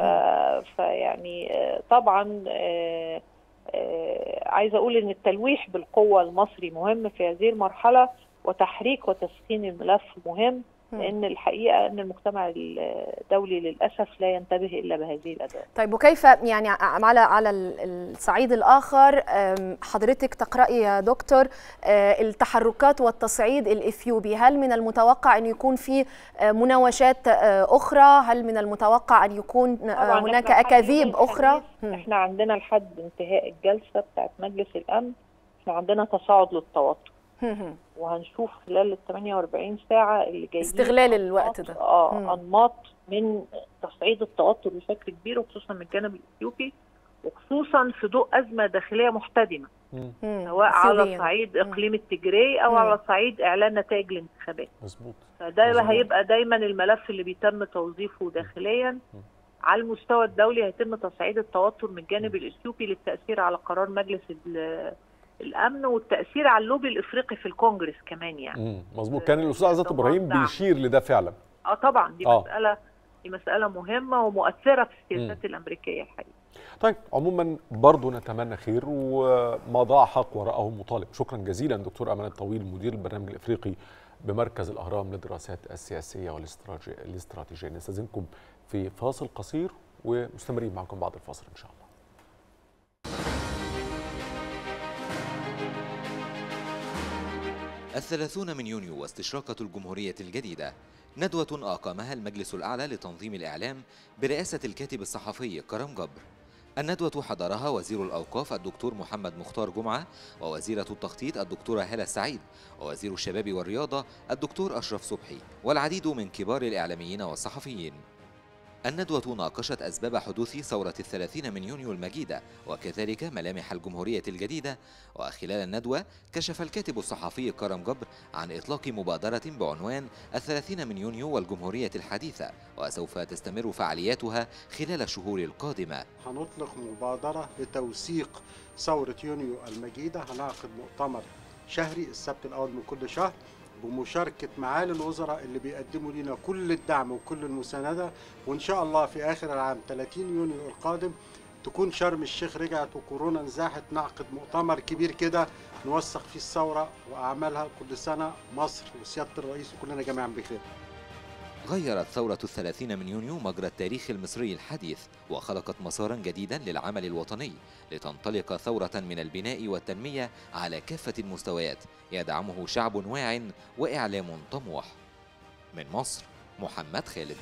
فيعني آه، طبعا آه، آه، عايزه اقول ان التلويح بالقوه المصري مهم في هذه المرحله وتحريك وتسخين الملف مهم لان الحقيقه ان المجتمع الدولي للاسف لا ينتبه الا بهذه الادوات طيب وكيف يعني على على الصعيد الاخر أم، حضرتك تقراي يا دكتور آه، التحركات والتصعيد الاثيوبي هل من المتوقع ان يكون في آه، مناوشات آه، اخرى هل من المتوقع ان يكون آه، طبعاً هناك إحنا لحد اكاذيب يوم اخرى الخميس احنا عندنا لحد انتهاء الجلسه بتاعت مجلس الامن احنا عندنا تصاعد للتوتر هم. وهنشوف خلال ال 48 ساعه اللي جايين استغلال الوقت أنماط- ده. اه مم. انماط من تصعيد التوتر بشكل كبير وخصوصا من الجانب الاثيوبي وخصوصا في ضوء ازمه داخليه محتدمه مم. مم. سواء على إثيوبياً. صعيد مم. اقليم التجري او مم. على صعيد اعلان نتائج الانتخابات مظبوط فده مظبوط. هيبقى دايما الملف اللي بيتم توظيفه داخليا على المستوى الدولي هيتم تصعيد التوتر من الجانب الاثيوبي للتاثير على قرار مجلس ال- الامن والتاثير على اللوبي الافريقي في الكونجرس كمان يعني مم. مظبوط كان الاستاذ عزت طبعاً ابراهيم دعم. بيشير لده فعلا اه طبعا دي آه. مساله دي مساله مهمه ومؤثره في السياسات الامريكيه الحقيقه طيب عموما برضو نتمنى خير وما ضاع حق وراءه مطالب شكرا جزيلا دكتور امان الطويل مدير البرنامج الافريقي بمركز الاهرام للدراسات السياسيه والاستراتيجيه الاستراتيجيه نستاذنكم في فاصل قصير ومستمرين معكم بعد الفاصل ان شاء الله الثلاثون من يونيو واستشراقة الجمهورية الجديدة ندوة أقامها المجلس الأعلى لتنظيم الإعلام برئاسة الكاتب الصحفي كرم جبر الندوة حضرها وزير الأوقاف الدكتور محمد مختار جمعة ووزيرة التخطيط الدكتورة هالة السعيد ووزير الشباب والرياضة الدكتور أشرف صبحي والعديد من كبار الإعلاميين والصحفيين الندوة ناقشت أسباب حدوث ثورة الثلاثين من يونيو المجيدة وكذلك ملامح الجمهورية الجديدة وخلال الندوة كشف الكاتب الصحفي كرم جبر عن إطلاق مبادرة بعنوان الثلاثين من يونيو والجمهورية الحديثة وسوف تستمر فعالياتها خلال الشهور القادمة هنطلق مبادرة لتوثيق ثورة يونيو المجيدة هنعقد مؤتمر شهري السبت الأول من كل شهر بمشاركة معالي الوزراء اللي بيقدموا لنا كل الدعم وكل المساندة وإن شاء الله في آخر العام 30 يونيو القادم تكون شرم الشيخ رجعت وكورونا انزاحت نعقد مؤتمر كبير كده نوثق فيه الثورة وأعمالها كل سنة مصر وسيادة الرئيس وكلنا جميعا بخير غيرت ثورة الثلاثين من يونيو مجرى التاريخ المصري الحديث وخلقت مسارا جديدا للعمل الوطني لتنطلق ثورة من البناء والتنمية على كافة المستويات يدعمه شعب واع وإعلام طموح من مصر محمد خالد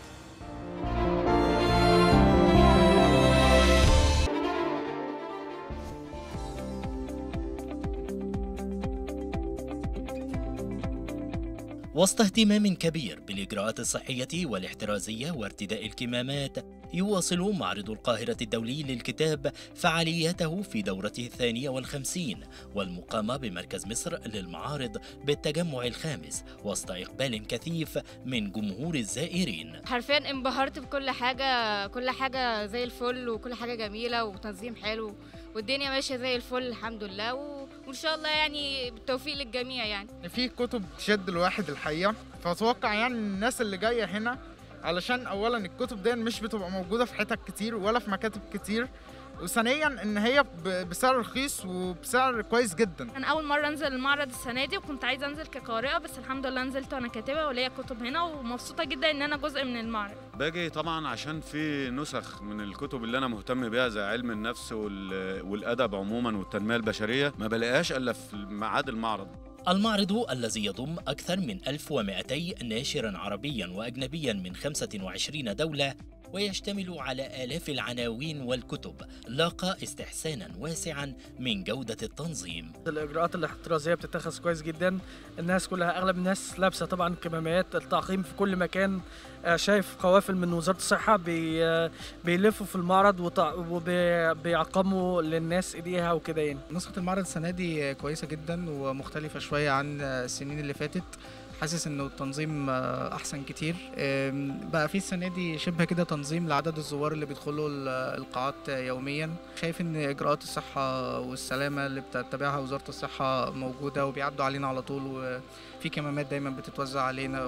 وسط اهتمام كبير بالإجراءات الصحية والاحترازية وارتداء الكمامات يواصل معرض القاهرة الدولي للكتاب فعالياته في دورته الثانية والخمسين والمقامة بمركز مصر للمعارض بالتجمع الخامس وسط إقبال كثيف من جمهور الزائرين حرفيا انبهرت بكل حاجة كل حاجة زي الفل وكل حاجة جميلة وتنظيم حلو والدنيا ماشية زي الفل الحمد لله و... وإن شاء الله يعني بالتوفيق للجميع يعني في كتب تشد الواحد الحقيقة فأتوقع يعني الناس اللي جاية هنا علشان أولا الكتب دي مش بتبقى موجودة في حتت كتير ولا في مكاتب كتير وثانيا ان هي بسعر رخيص وبسعر كويس جدا انا اول مره انزل المعرض السنه دي وكنت عايزه انزل كقارئه بس الحمد لله نزلت وانا كاتبه وليا كتب هنا ومبسوطه جدا ان انا جزء من المعرض باجي طبعا عشان في نسخ من الكتب اللي انا مهتم بيها زي علم النفس والادب عموما والتنميه البشريه ما بلاقيهاش الا في ميعاد المعرض المعرض الذي يضم أكثر من 1200 ناشرا عربيا وأجنبيا من 25 دولة ويشتمل على آلاف العناوين والكتب لاقى استحسانا واسعا من جودة التنظيم الإجراءات الاحترازية بتتخذ كويس جدا الناس كلها أغلب الناس لابسة طبعا كمامات التعقيم في كل مكان شايف قوافل من وزارة الصحة بي بيلفوا في المعرض وبيعقموا للناس إيديها وكده يعني نسخة المعرض السنة دي كويسة جدا ومختلفة شوية عن السنين اللي فاتت حاسس انه التنظيم احسن كتير بقى في السنه دي شبه كده تنظيم لعدد الزوار اللي بيدخلوا القاعات يوميا شايف ان اجراءات الصحه والسلامه اللي بتتبعها وزاره الصحه موجوده وبيعدوا علينا على طول وفي كمامات دايما بتتوزع علينا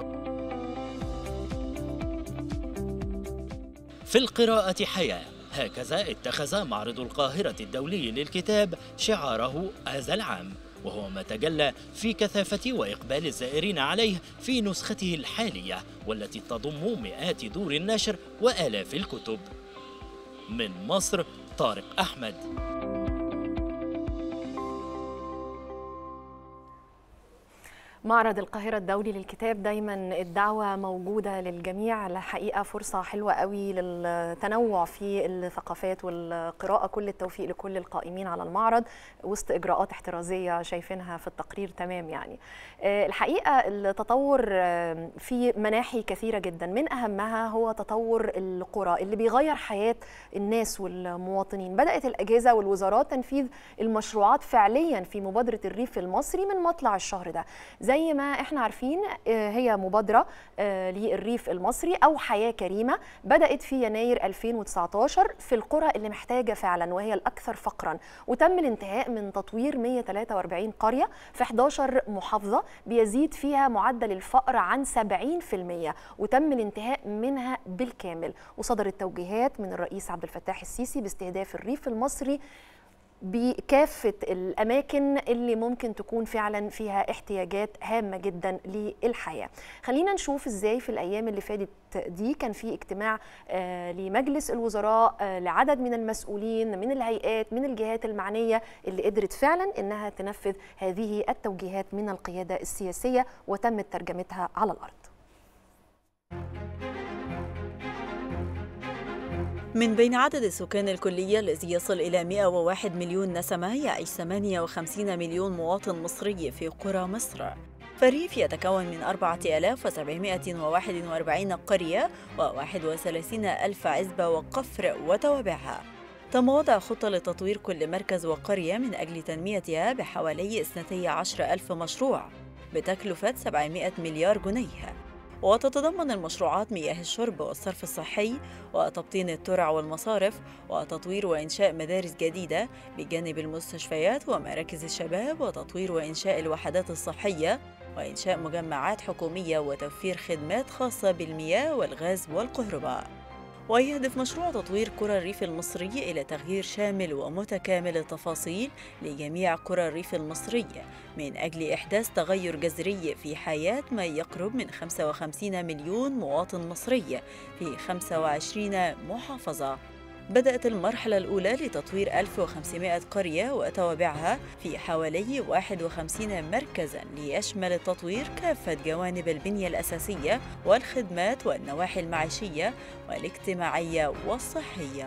في القراءة حياة هكذا اتخذ معرض القاهرة الدولي للكتاب شعاره هذا العام وهو ما تجلى في كثافة وإقبال الزائرين عليه في نسخته الحالية والتي تضم مئات دور النشر وآلاف الكتب من مصر طارق أحمد معرض القاهرة الدولي للكتاب دايما الدعوة موجودة للجميع الحقيقة فرصة حلوة قوي للتنوع في الثقافات والقراءة كل التوفيق لكل القائمين على المعرض وسط إجراءات احترازية شايفينها في التقرير تمام يعني الحقيقة التطور في مناحي كثيرة جدا من أهمها هو تطور القرى اللي بيغير حياة الناس والمواطنين بدأت الأجهزة والوزارات تنفيذ المشروعات فعليا في مبادرة الريف المصري من مطلع الشهر ده زي ما احنا عارفين هي مبادرة للريف المصري أو حياة كريمة بدأت في يناير 2019 في القرى اللي محتاجة فعلا وهي الأكثر فقرا وتم الانتهاء من تطوير 143 قرية في 11 محافظة بيزيد فيها معدل الفقر عن 70% وتم الانتهاء منها بالكامل وصدرت توجيهات من الرئيس عبد الفتاح السيسي باستهداف الريف المصري بكافة الأماكن اللي ممكن تكون فعلا فيها احتياجات هامة جدا للحياة خلينا نشوف ازاي في الأيام اللي فاتت دي كان في اجتماع آه لمجلس الوزراء آه لعدد من المسؤولين من الهيئات من الجهات المعنية اللي قدرت فعلا انها تنفذ هذه التوجيهات من القيادة السياسية وتمت ترجمتها على الأرض من بين عدد السكان الكلية الذي يصل إلى 101 مليون نسمة يعيش 58 مليون مواطن مصري في قرى مصر فالريف يتكون من 4741 قرية و31 ألف عزبة وقفر وتوابعها تم وضع خطة لتطوير كل مركز وقرية من أجل تنميتها بحوالي 12 ألف مشروع بتكلفة 700 مليار جنيه وتتضمن المشروعات مياه الشرب والصرف الصحي وتبطين الترع والمصارف وتطوير وإنشاء مدارس جديدة بجانب المستشفيات ومراكز الشباب وتطوير وإنشاء الوحدات الصحية وإنشاء مجمعات حكومية وتوفير خدمات خاصة بالمياه والغاز والكهرباء ويهدف مشروع تطوير قرى الريف المصري إلى تغيير شامل ومتكامل التفاصيل لجميع قرى الريف المصري من أجل إحداث تغير جذري في حياة ما يقرب من 55 مليون مواطن مصري في 25 محافظة بدأت المرحلة الأولى لتطوير 1500 قرية وتوابعها في حوالي 51 مركزاً ليشمل التطوير كافة جوانب البنية الأساسية والخدمات والنواحي المعيشية والاجتماعية والصحية.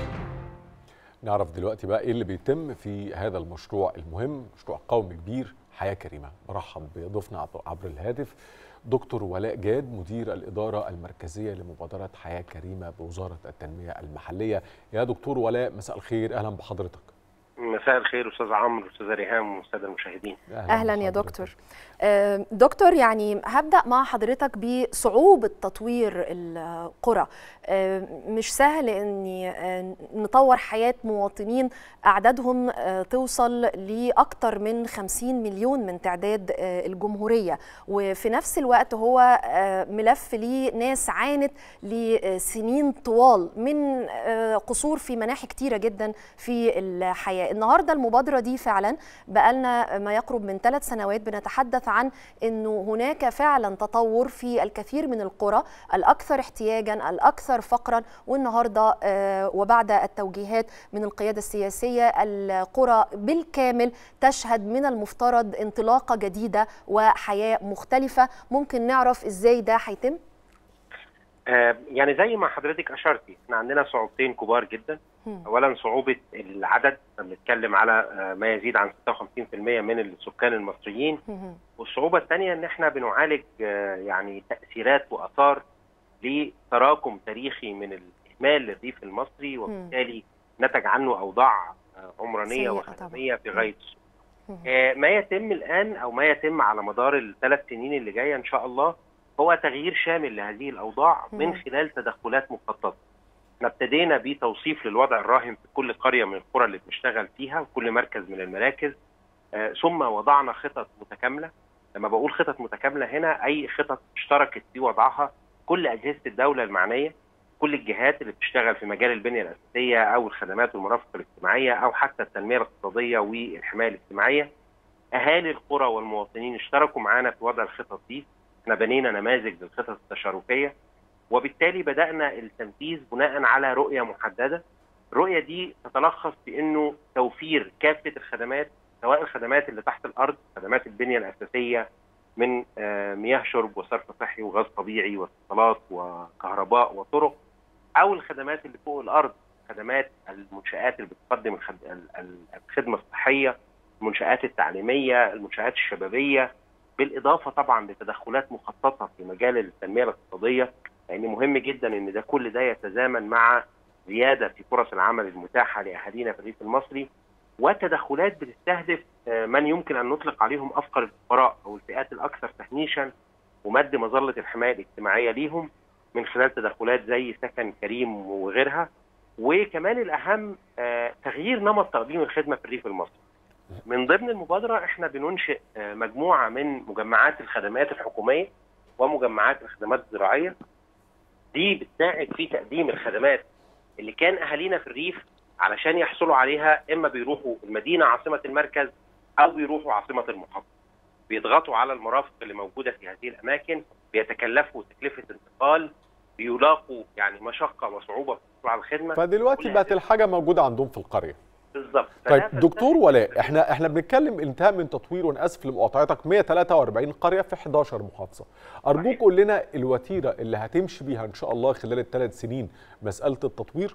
نعرف دلوقتي بقى ايه اللي بيتم في هذا المشروع المهم مشروع قومي كبير حياه كريمه برحب بضيفنا عبر الهاتف دكتور ولاء جاد مدير الاداره المركزيه لمبادره حياه كريمه بوزاره التنميه المحليه يا دكتور ولاء مساء الخير اهلا بحضرتك مساء الخير استاذ عمرو استاذ ريهام والساده المشاهدين اهلا, أهلا يا دكتور آه دكتور يعني هبدا مع حضرتك بصعوبه تطوير القرى آه مش سهل ان آه نطور حياه مواطنين اعدادهم توصل لاكثر من 50 مليون من تعداد الجمهوريه وفي نفس الوقت هو ملف ليه ناس عانت لسنين طوال من قصور في مناحي كتيره جدا في الحياه النهارده المبادره دي فعلا بقالنا ما يقرب من ثلاث سنوات بنتحدث عن انه هناك فعلا تطور في الكثير من القرى الاكثر احتياجا الاكثر فقرا والنهارده وبعد التوجيهات من القياده السياسيه القرى بالكامل تشهد من المفترض انطلاقه جديده وحياه مختلفه ممكن نعرف ازاي ده هيتم يعني زي ما حضرتك اشرتي احنا عندنا صعوبتين كبار جدا اولا صعوبه العدد بنتكلم على ما يزيد عن 56% من السكان المصريين والصعوبه الثانيه ان احنا بنعالج يعني تاثيرات واثار لتراكم تاريخي من الاهمال للريف المصري وبالتالي نتج عنه اوضاع عمرانيه وخدميه في غايه ما يتم الان او ما يتم على مدار الثلاث سنين اللي جايه ان شاء الله هو تغيير شامل لهذه الاوضاع من خلال تدخلات مخططه. احنا ابتدينا بتوصيف للوضع الراهن في كل قريه من القرى اللي بنشتغل فيها وكل مركز من المراكز آه ثم وضعنا خطط متكامله لما بقول خطط متكامله هنا اي خطط اشتركت في وضعها كل اجهزه الدوله المعنيه كل الجهات اللي بتشتغل في مجال البنيه الاساسيه او الخدمات والمرافق الاجتماعيه او حتى التنميه الاقتصاديه والحمايه الاجتماعيه اهالي القرى والمواطنين اشتركوا معانا في وضع الخطط دي احنا بنينا نماذج للخطط التشاركيه وبالتالي بدانا التنفيذ بناء على رؤيه محدده الرؤيه دي تتلخص في انه توفير كافه الخدمات سواء الخدمات اللي تحت الارض خدمات البنيه الاساسيه من مياه شرب وصرف صحي وغاز طبيعي واتصالات وكهرباء وطرق او الخدمات اللي فوق الارض خدمات المنشات اللي بتقدم الخدمه الصحيه المنشات التعليميه المنشات الشبابيه بالاضافه طبعا لتدخلات مخططه في مجال التنميه الاقتصاديه لان يعني مهم جدا ان ده كل ده يتزامن مع زياده في فرص العمل المتاحه لاهالينا في الريف المصري وتدخلات بتستهدف من يمكن ان نطلق عليهم افقر الفقراء او الفئات الاكثر تهميشا ومد مظله الحمايه الاجتماعيه ليهم من خلال تدخلات زي سكن كريم وغيرها وكمان الاهم تغيير نمط تقديم الخدمه في الريف المصري. من ضمن المبادره احنا بننشئ مجموعه من مجمعات الخدمات الحكوميه ومجمعات الخدمات الزراعيه دي بتساعد في تقديم الخدمات اللي كان اهالينا في الريف علشان يحصلوا عليها اما بيروحوا المدينه عاصمه المركز او بيروحوا عاصمه المحافظه. بيضغطوا على المرافق اللي موجوده في هذه الاماكن بيتكلفوا تكلفه انتقال بيلاقوا يعني مشقه وصعوبه في الحصول على الخدمه فدلوقتي بقت الحاجه موجوده عندهم في القريه بالظبط طيب دكتور ولاء احنا احنا بنتكلم انتهاء من تطوير وانا اسف لمقاطعتك 143 قريه في 11 محافظه ارجوك قول لنا الوتيره اللي هتمشي بيها ان شاء الله خلال الثلاث سنين مساله التطوير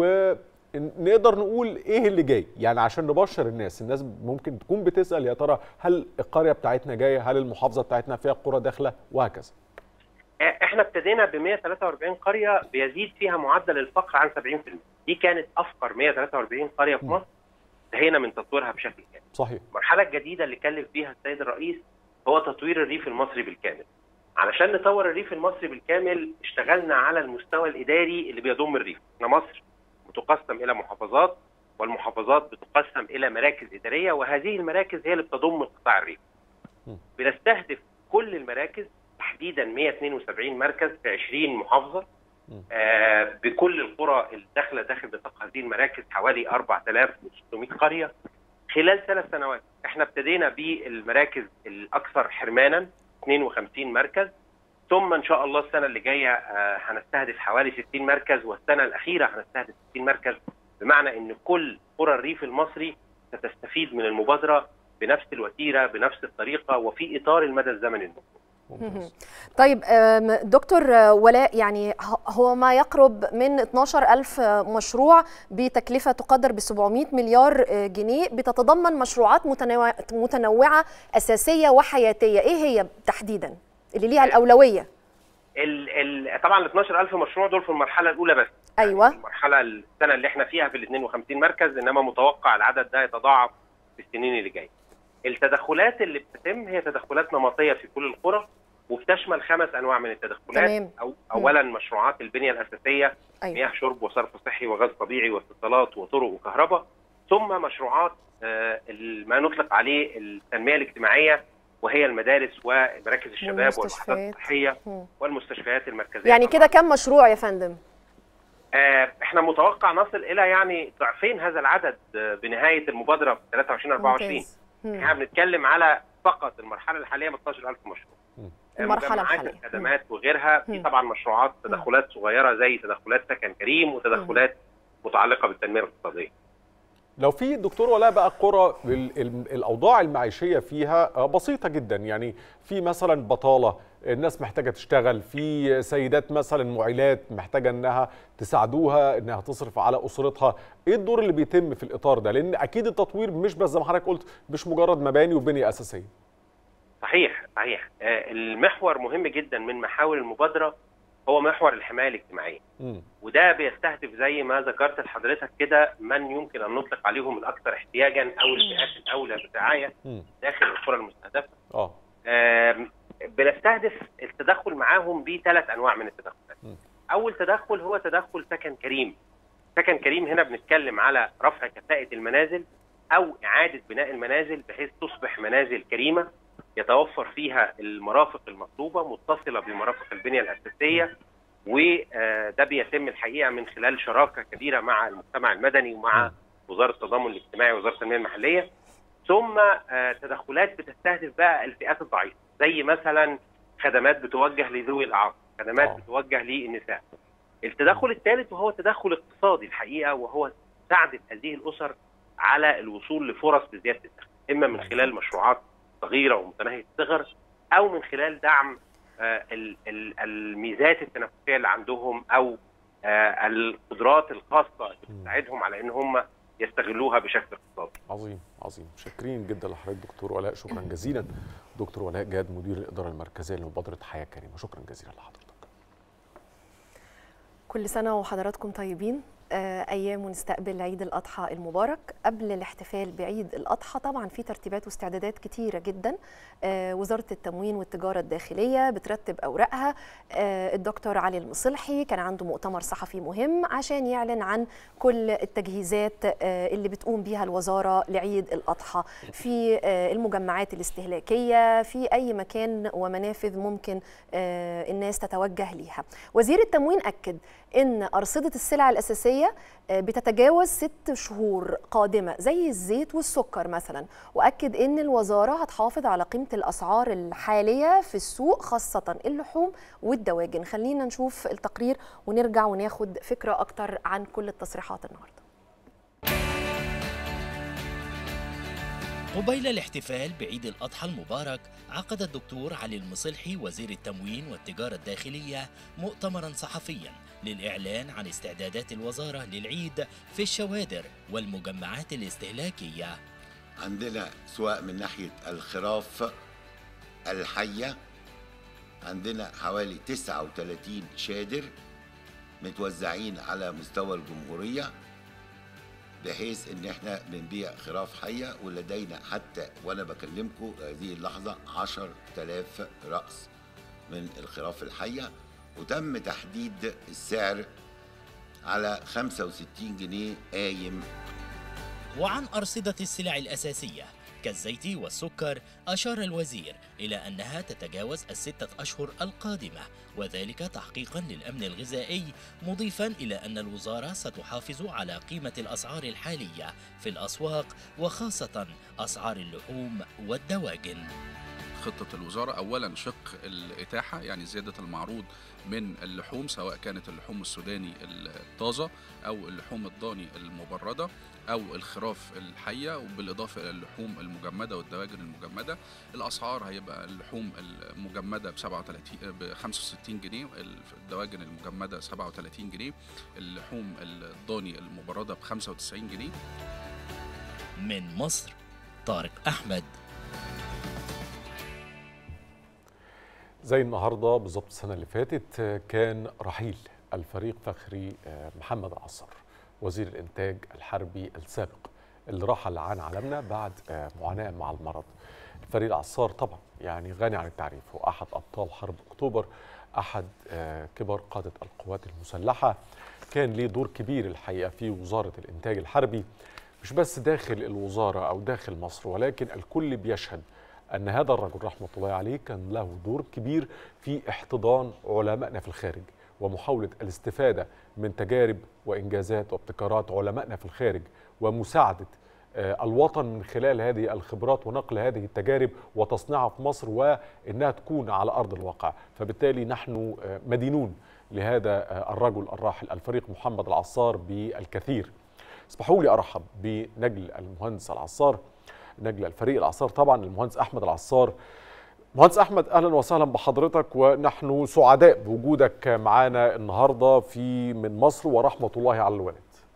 ونقدر نقول ايه اللي جاي يعني عشان نبشر الناس الناس ممكن تكون بتسال يا ترى هل القريه بتاعتنا جايه هل المحافظه بتاعتنا فيها قرى داخله وهكذا احنا ابتدينا ب 143 قريه بيزيد فيها معدل الفقر عن 70% دي كانت افقر 143 قريه في مصر انتهينا من تطويرها بشكل كامل صحيح المرحله الجديده اللي اتكلم فيها السيد الرئيس هو تطوير الريف المصري بالكامل علشان نطور الريف المصري بالكامل اشتغلنا على المستوى الاداري اللي بيضم الريف احنا مصر متقسم الى محافظات والمحافظات بتقسم الى مراكز اداريه وهذه المراكز هي اللي بتضم قطاع الريف بنستهدف كل المراكز تحديدا 172 مركز في 20 محافظه آه بكل القرى الداخله داخل نطاق هذه المراكز حوالي 4600 قريه خلال ثلاث سنوات احنا ابتدينا بالمراكز الاكثر حرمانا 52 مركز ثم ان شاء الله السنه اللي جايه آه هنستهدف حوالي 60 مركز والسنه الاخيره هنستهدف 60 مركز بمعنى ان كل قرى الريف المصري ستستفيد من المبادره بنفس الوتيره بنفس الطريقه وفي اطار المدى الزمني المطلوب. مهم. طيب آم، دكتور آه، ولاء يعني ه- هو ما يقرب من 12 ألف مشروع بتكلفة تقدر ب 700 مليار آه، جنيه بتتضمن مشروعات متنوع- متنوعة أساسية وحياتية إيه هي تحديدا اللي ليها الأولوية ال ال طبعا ال 12000 مشروع دول في المرحله الاولى بس أيوة المرحله السنه اللي احنا فيها في ال 52 مركز انما متوقع العدد ده يتضاعف في السنين اللي جايه. التدخلات اللي بتتم هي تدخلات نمطيه في كل القرى وبتشمل خمس انواع من التدخلات تمام. أو اولا مشروعات البنيه الاساسيه أيوة. مياه شرب وصرف صحي وغاز طبيعي واتصالات وطرق وكهرباء ثم مشروعات آه، ال- ما نطلق عليه التنميه الاجتماعيه وهي المدارس ومراكز الشباب والوحدات والمستشفيات. الصحيه مم. والمستشفيات المركزيه يعني كده كم مشروع يا فندم آه، احنا متوقع نصل الى يعني ضعفين هذا العدد آه، بنهايه المبادره في 23 24 ممتاز. مم. احنا بنتكلم على فقط المرحله الحاليه 12000 مشروع آه، المرحلة مجمعات الحالية. الخدمات وغيرها في مم. طبعا مشروعات تدخلات صغيره زي تدخلات سكن كريم وتدخلات متعلقه بالتنميه الاقتصاديه لو في دكتور ولا بقى قرى ال- ال- الاوضاع المعيشيه فيها آه، بسيطه جدا يعني في مثلا بطاله الناس محتاجه تشتغل في سيدات مثلا معيلات محتاجه انها تساعدوها انها تصرف على اسرتها ايه الدور اللي بيتم في الاطار ده لان اكيد التطوير مش بس زي ما حضرتك قلت مش مجرد مباني وبنيه اساسيه صحيح صحيح آه، المحور مهم جدا من محاور المبادره هو محور الحمايه الاجتماعيه مم. وده بيستهدف زي ما ذكرت لحضرتك كده من يمكن ان نطلق عليهم الاكثر احتياجا او الفئات الاولى بالرعايه مم. داخل القرى المستهدفه اه آم، بنستهدف التدخل معاهم بثلاث انواع من التدخلات. مم. اول تدخل هو تدخل سكن كريم. سكن كريم هنا بنتكلم على رفع كفاءة المنازل او اعادة بناء المنازل بحيث تصبح منازل كريمة يتوفر فيها المرافق المطلوبة متصلة بمرافق البنية الاساسية وده بيتم الحقيقة من خلال شراكة كبيرة مع المجتمع المدني ومع وزارة التضامن الاجتماعي ووزارة التنمية المحلية ثم آه، تدخلات بتستهدف بقى الفئات الضعيفه زي مثلا خدمات بتوجه لذوي الاعاقه خدمات آه. بتوجه للنساء التدخل الثالث وهو تدخل اقتصادي الحقيقه وهو مساعده هذه الاسر على الوصول لفرص لزياده الدخل اما من خلال مشروعات صغيره ومتناهيه الصغر او من خلال دعم آه، ال- ال- الميزات التنافسيه اللي عندهم او آه، القدرات الخاصه اللي بتساعدهم على ان هم يستغلوها بشكل اقتصادي عظيم عظيم شاكرين جدا لحضرتك دكتور ولاء شكرا جزيلا دكتور ولاء جاد مدير الاداره المركزيه لمبادره حياه كريمه شكرا جزيلا لحضرتك كل سنة وحضراتكم طيبين آه، أيام ونستقبل عيد الأضحى المبارك قبل الاحتفال بعيد الأضحى طبعا في ترتيبات واستعدادات كتيرة جدا آه، وزارة التموين والتجارة الداخلية بترتب أوراقها آه، الدكتور علي المصلحي كان عنده مؤتمر صحفي مهم عشان يعلن عن كل التجهيزات آه، اللي بتقوم بيها الوزارة لعيد الأضحى في آه، المجمعات الاستهلاكية في أي مكان ومنافذ ممكن آه، الناس تتوجه ليها وزير التموين أكد ان ارصده السلع الاساسيه آه، بتتجاوز ست شهور قادمه زي الزيت والسكر مثلا واكد ان الوزاره هتحافظ على قيمه الاسعار الحاليه في السوق خاصه اللحوم والدواجن خلينا نشوف التقرير ونرجع وناخد فكره اكتر عن كل التصريحات النهارده قبيل الاحتفال بعيد الأضحى المبارك عقد الدكتور علي المصلحي وزير التموين والتجارة الداخلية مؤتمرا صحفيا للإعلان عن استعدادات الوزارة للعيد في الشوادر والمجمعات الاستهلاكية عندنا سواء من ناحية الخراف الحية عندنا حوالي 39 شادر متوزعين على مستوى الجمهورية بحيث ان احنا بنبيع خراف حية ولدينا حتى وانا بكلمكم هذه اللحظة 10000 رأس من الخراف الحية وتم تحديد السعر على 65 جنيه قايم وعن أرصدة السلع الأساسية كالزيت والسكر أشار الوزير إلى أنها تتجاوز الستة أشهر القادمة وذلك تحقيقا للأمن الغذائي مضيفا إلى أن الوزارة ستحافظ على قيمة الأسعار الحالية في الأسواق وخاصة أسعار اللحوم والدواجن خطة الوزارة أولا شق الإتاحة يعني زيادة المعروض من اللحوم سواء كانت اللحوم السوداني الطازة أو اللحوم الضاني المبردة أو الخراف الحية وبالإضافة إلى اللحوم المجمدة والدواجن المجمدة الأسعار هيبقى اللحوم المجمدة ب 37 ب 65 جنيه الدواجن المجمدة 37 جنيه اللحوم الضاني المبردة ب 95 جنيه من مصر طارق أحمد زي النهارده بالظبط السنه اللي فاتت كان رحيل الفريق فخري محمد عصر وزير الانتاج الحربي السابق اللي رحل عن عالمنا بعد معاناه مع المرض الفريق عصار طبعا يعني غني عن التعريف هو احد ابطال حرب اكتوبر احد كبار قاده القوات المسلحه كان ليه دور كبير الحقيقه في وزاره الانتاج الحربي مش بس داخل الوزاره او داخل مصر ولكن الكل بيشهد ان هذا الرجل رحمه الله عليه كان له دور كبير في احتضان علمائنا في الخارج ومحاوله الاستفاده من تجارب وانجازات وابتكارات علمائنا في الخارج ومساعده الوطن من خلال هذه الخبرات ونقل هذه التجارب وتصنيعها في مصر وانها تكون على ارض الواقع فبالتالي نحن مدينون لهذا الرجل الراحل الفريق محمد العصار بالكثير اسمحوا لي ارحب بنجل المهندس العصار نجل الفريق العصار طبعا المهندس احمد العصار مهندس احمد اهلا وسهلا بحضرتك ونحن سعداء بوجودك معنا النهارده في من مصر ورحمه الله على الوالد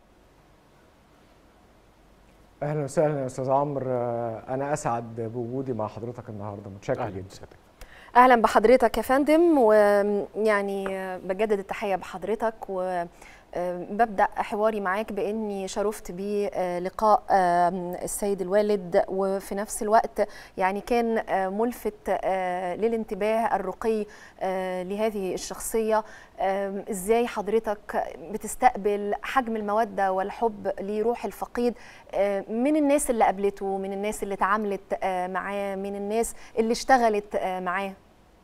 اهلا وسهلا يا استاذ عمرو انا اسعد بوجودي مع حضرتك النهارده متشكر جدا اهلا بحضرتك يا فندم ويعني بجدد التحيه بحضرتك و ببدا حواري معاك باني شرفت بلقاء السيد الوالد وفي نفس الوقت يعني كان ملفت للانتباه الرقي لهذه الشخصيه ازاي حضرتك بتستقبل حجم الموده والحب لروح الفقيد من الناس اللي قابلته من الناس اللي اتعاملت معاه من الناس اللي اشتغلت معاه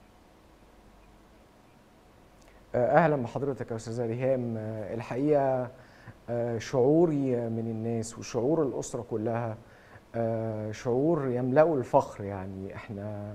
اهلا بحضرتك يا استاذه ريهام الحقيقه شعوري من الناس وشعور الاسره كلها شعور يملأه الفخر يعني احنا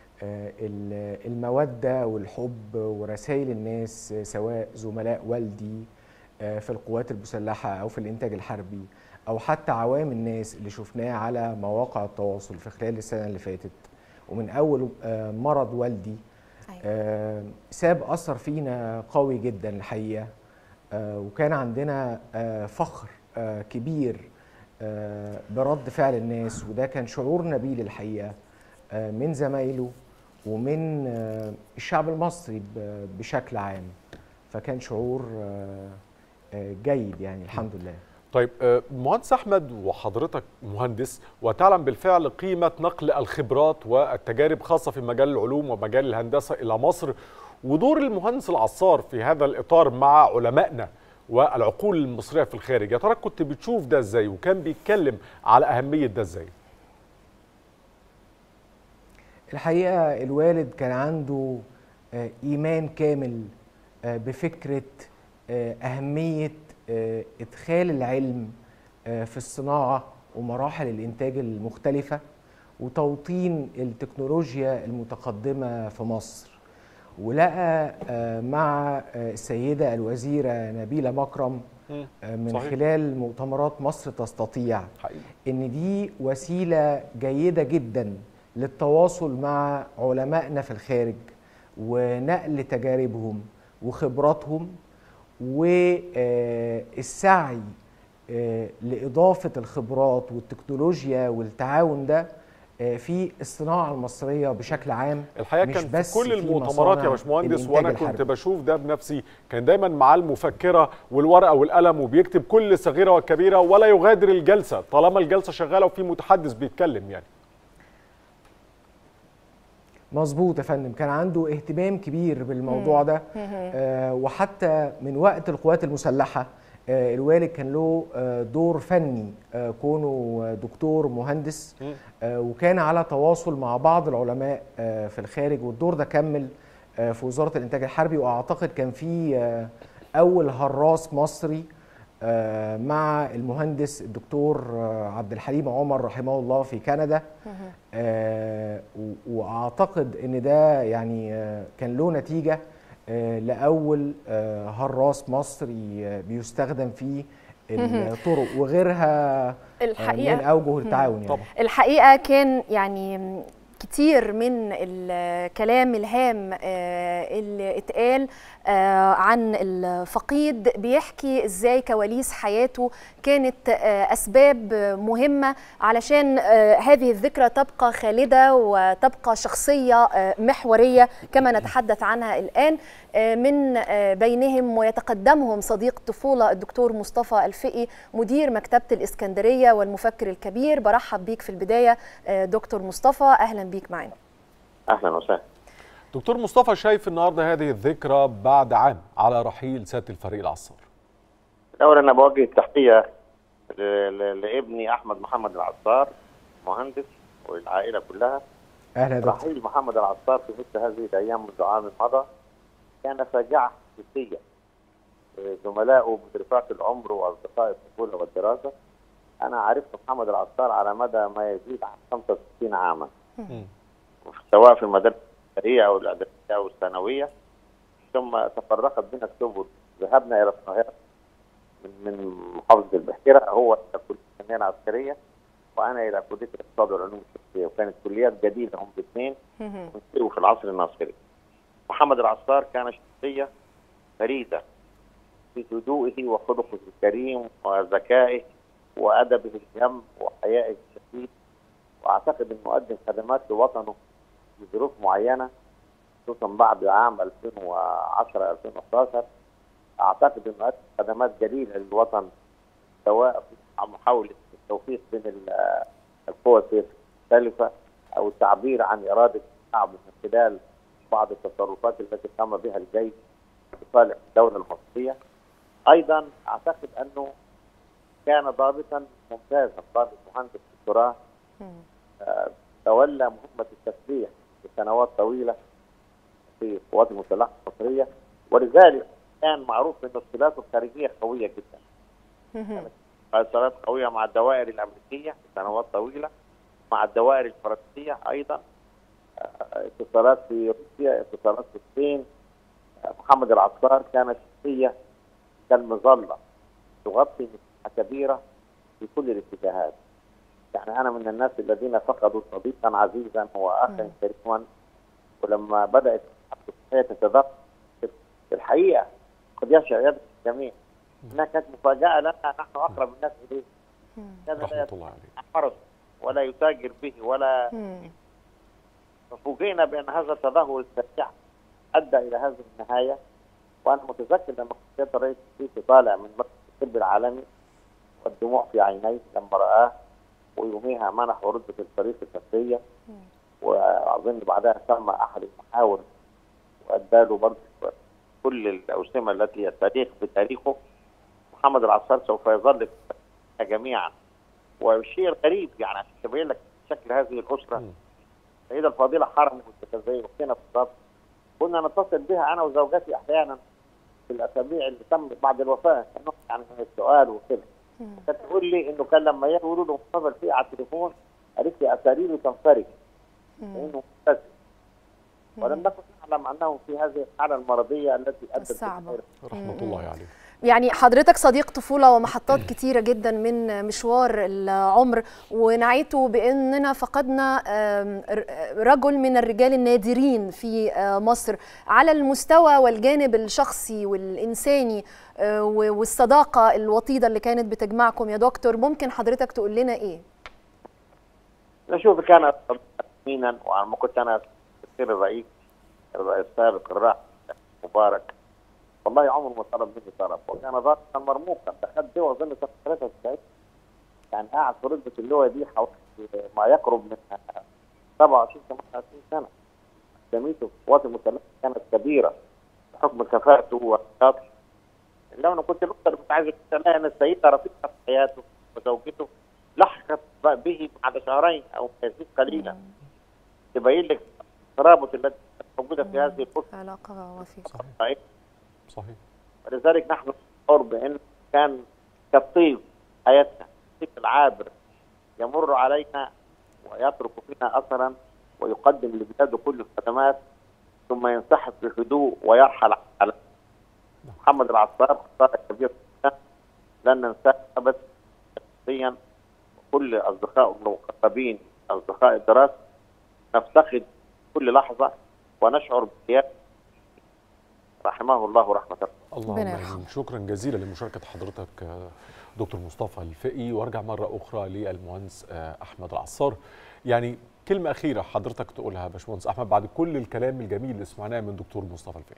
الموده والحب ورسائل الناس سواء زملاء والدي في القوات المسلحه او في الانتاج الحربي او حتى عوام الناس اللي شفناه على مواقع التواصل في خلال السنه اللي فاتت ومن اول مرض والدي آه ساب اثر فينا قوي جدا الحقيقه آه وكان عندنا آه فخر آه كبير آه برد فعل الناس وده كان شعور نبيل الحقيقه آه من زمايله ومن آه الشعب المصري بشكل عام فكان شعور آه آه جيد يعني الحمد لله طيب مهندس احمد وحضرتك مهندس وتعلم بالفعل قيمه نقل الخبرات والتجارب خاصه في مجال العلوم ومجال الهندسه الى مصر ودور المهندس العصار في هذا الاطار مع علمائنا والعقول المصريه في الخارج يا ترى كنت بتشوف ده ازاي وكان بيتكلم على اهميه ده ازاي الحقيقه الوالد كان عنده ايمان كامل بفكره اهميه ادخال العلم في الصناعه ومراحل الانتاج المختلفه وتوطين التكنولوجيا المتقدمه في مصر ولقى مع السيده الوزيره نبيله مكرم من صحيح. خلال مؤتمرات مصر تستطيع حقيقي. ان دي وسيله جيده جدا للتواصل مع علمائنا في الخارج ونقل تجاربهم وخبراتهم والسعي لإضافة الخبرات والتكنولوجيا والتعاون ده في الصناعة المصرية بشكل عام الحقيقة مش كان بس في كل المؤتمرات يا باشمهندس وأنا كنت بشوف ده بنفسي كان دايما معاه المفكرة والورقة والقلم وبيكتب كل صغيرة وكبيرة ولا يغادر الجلسة طالما الجلسة شغالة وفي متحدث بيتكلم يعني مظبوط يا فندم كان عنده اهتمام كبير بالموضوع ده آه وحتى من وقت القوات المسلحه آه الوالد كان له آه دور فني آه كونه دكتور مهندس آه وكان على تواصل مع بعض العلماء آه في الخارج والدور ده كمل آه في وزاره الانتاج الحربي واعتقد كان في آه اول هراس مصري آه، مع المهندس الدكتور آه، عبد الحليم عمر رحمه الله في كندا آه، و- واعتقد ان ده يعني آه، كان له نتيجه آه، لاول آه، هراس مصري آه، بيستخدم فيه الطرق وغيرها آه، الحقيقة من اوجه مم. التعاون يعني الحقيقه كان يعني كتير من الكلام الهام آه، اللي اتقال آه، عن الفقيد بيحكي ازاي كواليس حياته كانت آه، اسباب مهمه علشان آه، هذه الذكرى تبقى خالده وتبقى شخصيه آه، محوريه كما نتحدث عنها الان آه، من آه، بينهم ويتقدمهم صديق طفوله الدكتور مصطفى الفقي مدير مكتبه الاسكندريه والمفكر الكبير برحب بيك في البدايه آه، دكتور مصطفى اهلا بيك معانا اهلا وسهلا دكتور مصطفى شايف النهارده هذه الذكرى بعد عام على رحيل سياده الفريق العصار الاول انا بوجه التحيه ل- ل- لابني احمد محمد العصار مهندس والعائله كلها اهلا يا دكتور رحيل محمد العصار في مثل هذه الايام منذ عام مضى كان فاجعه حسيه زملائه برفاق العمر واصدقاء الطفوله والدراسه انا عرفت محمد العصار على مدى ما يزيد عن 65 عاما سواء في المدارس الابتدائيه او الاعداديه او الثانويه ثم تفرقت بنا السبل ذهبنا الى القاهره من من محافظه البحيره هو الى كليه الفنيه العسكريه وانا الى كليه الاقتصاد والعلوم السياسيه وكانت كليات جديده هم الاثنين ونشتغلوا في العصر الناصري. محمد العصار كان شخصيه فريده في هدوئه وخلقه الكريم وذكائه وادبه الجم وحيائه الشديد واعتقد انه قدم خدمات لوطنه في ظروف معينه خصوصا بعد عام 2010 2011 اعتقد انه قدم خدمات جليله للوطن سواء في محاوله التوفيق بين ال- القوى السياسيه المختلفه او التعبير عن اراده الشعب من خلال بعض التصرفات التي قام بها الجيش لصالح الدوله المصريه. ايضا اعتقد انه كان ضابطا ممتازا ضابط مهندس دكتوراه آه، تولى مهمه التسليح لسنوات طويله في القوات المسلحه المصريه ولذلك كان معروف انه صلاته الخارجيه قويه جدا. صلات قويه مع الدوائر الامريكيه سنوات طويله مع الدوائر الفرنسيه ايضا آه، اتصالات في روسيا اتصالات في الصين آه، محمد العصار كان شخصيه كالمظله تغطي مساحه كبيره في كل الاتجاهات يعني انا من الناس الذين فقدوا صديقا عزيزا واخا كريما ولما بدات الحياه تتدهور في الحقيقه قد يشعر يد الجميع انها كانت مفاجاه لنا نحن اقرب الناس اليه كان لا رحمه الله عليه يتعرض ولا يتاجر به ولا ففوجئنا بان هذا التدهور السريع ادى الى هذه النهايه وانا متذكر لما كنت الرئيس السيسي طالع من مركز الطب العالمي والدموع في عينيه لما رآه ويوميها منح رتبة الفريق الشخصية وأظن بعدها سمى أحد المحاور وأداله برضه كل الأوسمة التي التاريخ بتاريخه محمد العصار سوف يظل في جميعا والشيء الغريب يعني عشان تبين لك شكل هذه الأسرة السيدة الفاضلة حرم زي أختنا بالظبط كنا نتصل بها أنا وزوجتي أحيانا في الأسابيع اللي تمت بعد الوفاة كنوع يعني من السؤال وكده كانت تقول لي انه كان لما يقولوا له مصطفى الفقي على التليفون قالت لي اساريره تنفرج لانه مبتسم ولم نكن نعلم انه في هذه الحاله المرضيه التي ادت الصعبة. رحمه الله عليه يعني حضرتك صديق طفولة ومحطات كتيرة جدا من مشوار العمر ونعيته بأننا فقدنا آم، ر- رجل من الرجال النادرين في آه، مصر على المستوى والجانب الشخصي والإنساني آه، و- والصداقة الوطيدة اللي كانت بتجمعكم يا دكتور ممكن حضرتك تقول لنا إيه؟ نشوف كان امينا وعلى كنت انا سكرتير الرئيس الرئيس السابق الراحل مبارك والله عمره ما طلب مني طلب وكان ضابطا مرموقا دخلت دواء اظن سنه 93 يعني قاعد في رتبه اللواء دي حوالي ما يقرب من 27 28 سنه سميته في القوات المسلحه كانت كبيره بحكم كفاءته ونشاطه لو انا كنت الاكثر كنت عايز الاقي ان السيده رفيقه حياته وزوجته لحقت به بعد شهرين او يزيد قليلا تبين لك الترابط الذي موجوده في هذه الاسره علاقة وثيقة صحيح صحيح ولذلك نحن نشعر بان كان كالطيف حياتنا الطيف العابر يمر علينا ويترك فينا اثرا ويقدم لبلاده كل الخدمات ثم ينسحب بهدوء ويرحل على محمد العصار خساره كبيره جدا لن ننساه ابدا شخصيا وكل اصدقائه المقربين اصدقاء الدراسه نفتقد كل لحظه ونشعر بغياب رحمه الله رحمه الله اللهم امين شكرا جزيلا لمشاركه حضرتك دكتور مصطفى الفقي وارجع مره اخرى للمهندس احمد العصار يعني كلمه اخيره حضرتك تقولها يا باشمهندس احمد بعد كل الكلام الجميل اللي سمعناه من دكتور مصطفى الفقي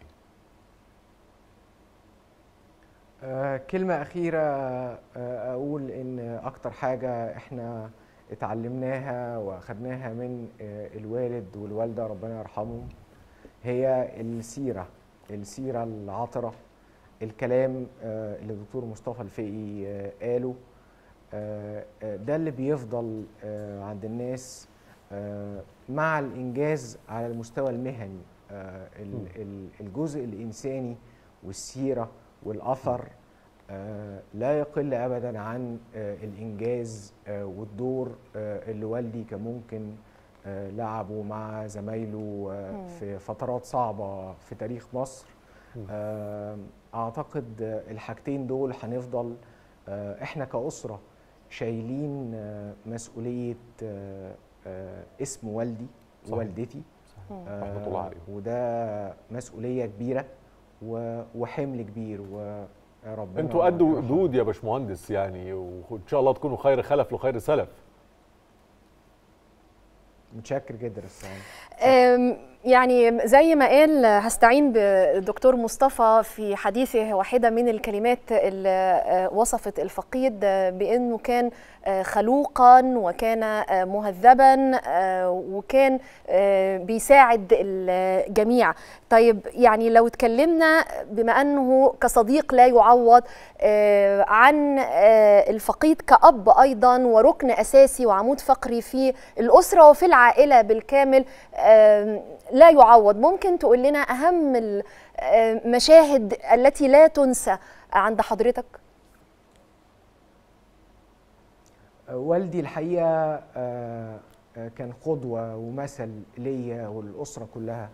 آه كلمة أخيرة آه أقول إن أكتر حاجة إحنا اتعلمناها وأخدناها من آه الوالد والوالدة ربنا يرحمهم هي السيرة السيرة العطرة الكلام اللي الدكتور مصطفى الفقي قاله ده اللي بيفضل عند الناس مع الإنجاز على المستوى المهني الجزء الإنساني والسيرة والاثر آه لا يقل ابدا عن آه الانجاز آه والدور اللي والدي كان ممكن لعبه مع زمايله في فترات صعبه في تاريخ مصر اعتقد الحاجتين دول هنفضل احنا كاسره شايلين مسؤوليه اسم والدي ووالدتي رحمه الله عليهم وده مسؤوليه كبيره وحمل كبير وربنا انتوا قدوا دود يا باشمهندس يعني وان شاء الله تكونوا خير خلف لخير سلف متشكر جدا الصراحه يعني زي ما قال هستعين بالدكتور مصطفى في حديثه واحدة من الكلمات اللي وصفت الفقيد بأنه كان خلوقا وكان مهذبا وكان بيساعد الجميع طيب يعني لو اتكلمنا بما أنه كصديق لا يعوض عن الفقيد كأب أيضا وركن أساسي وعمود فقري في الأسرة وفي العائلة بالكامل لا يعوض ممكن تقول لنا أهم المشاهد التي لا تنسى عند حضرتك والدي الحقيقة كان قدوة ومثل ليا والأسرة كلها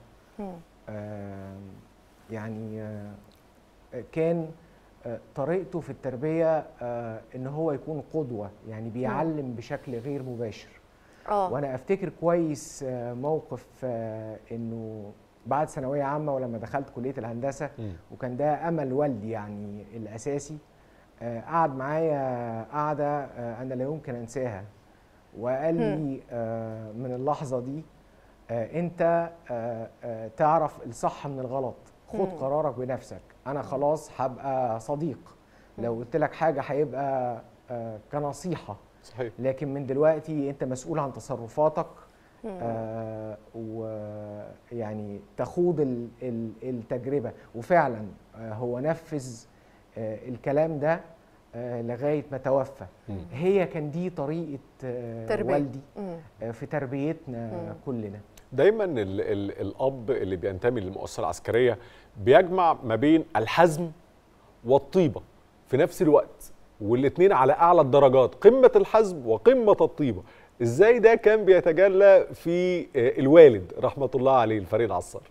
يعني كان طريقته في التربية إن هو يكون قدوة يعني بيعلم بشكل غير مباشر أوه. وانا افتكر كويس موقف انه بعد ثانويه عامه ولما دخلت كليه الهندسه م. وكان ده امل والدي يعني الاساسي قعد معايا قعده انا لا يمكن انساها وقال لي من اللحظه دي انت تعرف الصح من الغلط خد قرارك بنفسك انا خلاص هبقى صديق لو قلت لك حاجه هيبقى كنصيحه صحيح. لكن من دلوقتي انت مسؤول عن تصرفاتك آه ويعني تخوض ال ال التجربه وفعلا آه هو نفذ آه الكلام ده آه لغايه ما توفى مم. هي كان دي طريقه آه والدي آه في تربيتنا مم. كلنا دايما ال ال الاب اللي بينتمي للمؤسسه العسكريه بيجمع ما بين الحزم والطيبه في نفس الوقت والاثنين على اعلى الدرجات قمه الحزم وقمه الطيبه ازاي ده كان بيتجلى في الوالد رحمه الله عليه الفريد عصار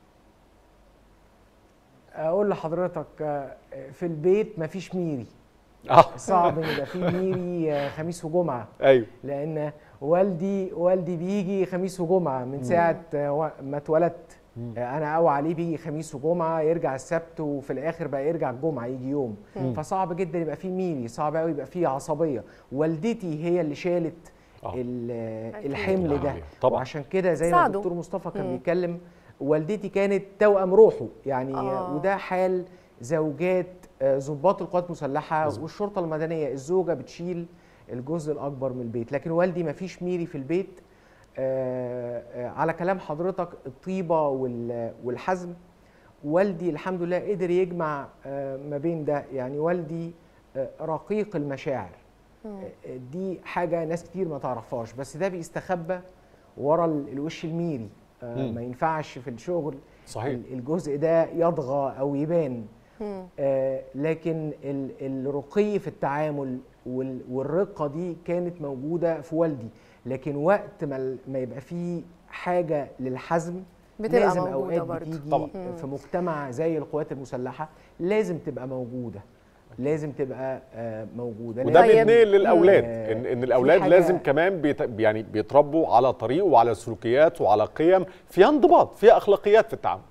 اقول لحضرتك في البيت مفيش ميري آه. صعب ان يبقى في ميري خميس وجمعه ايوه لان والدي والدي بيجي خميس وجمعه من ساعه ما اتولدت انا قوي عليه بيجي خميس وجمعه يرجع السبت وفي الاخر بقى يرجع الجمعه يجي يوم مم. فصعب جدا يبقى فيه ميري صعب قوي يبقى فيه عصبيه والدتي هي اللي شالت آه. الحمل ده طبعا. وعشان كده زي ما الدكتور مصطفى كان بيتكلم والدتي كانت توأم روحه يعني آه. وده حال زوجات ضباط القوات المسلحه مزبوط. والشرطه المدنيه الزوجه بتشيل الجزء الاكبر من البيت لكن والدي ما فيش ميري في البيت آه آه على كلام حضرتك الطيبه والحزم والدي الحمد لله قدر يجمع آه ما بين ده يعني والدي رقيق المشاعر دي حاجه ناس كتير ما تعرفهاش بس ده بيستخبى ورا الوش الميري ما ينفعش في الشغل صحيح. الجزء ده يضغى او يبان مم. آه، لكن ال- الرقي في التعامل وال- والرقه دي كانت موجوده في والدي لكن وقت ما ال- ما يبقى فيه حاجه للحزم بتبقى لازم موجودة اوقات برضه. بتيجي طبعاً. في مجتمع زي القوات المسلحه لازم تبقى موجوده لازم تبقى آه، موجوده وده لأن- بيتنقل للاولاد آه، ان ان في الاولاد حاجة- لازم كمان بيت يعني بيتربوا على طريق وعلى سلوكيات وعلى قيم فيها انضباط فيها اخلاقيات في التعامل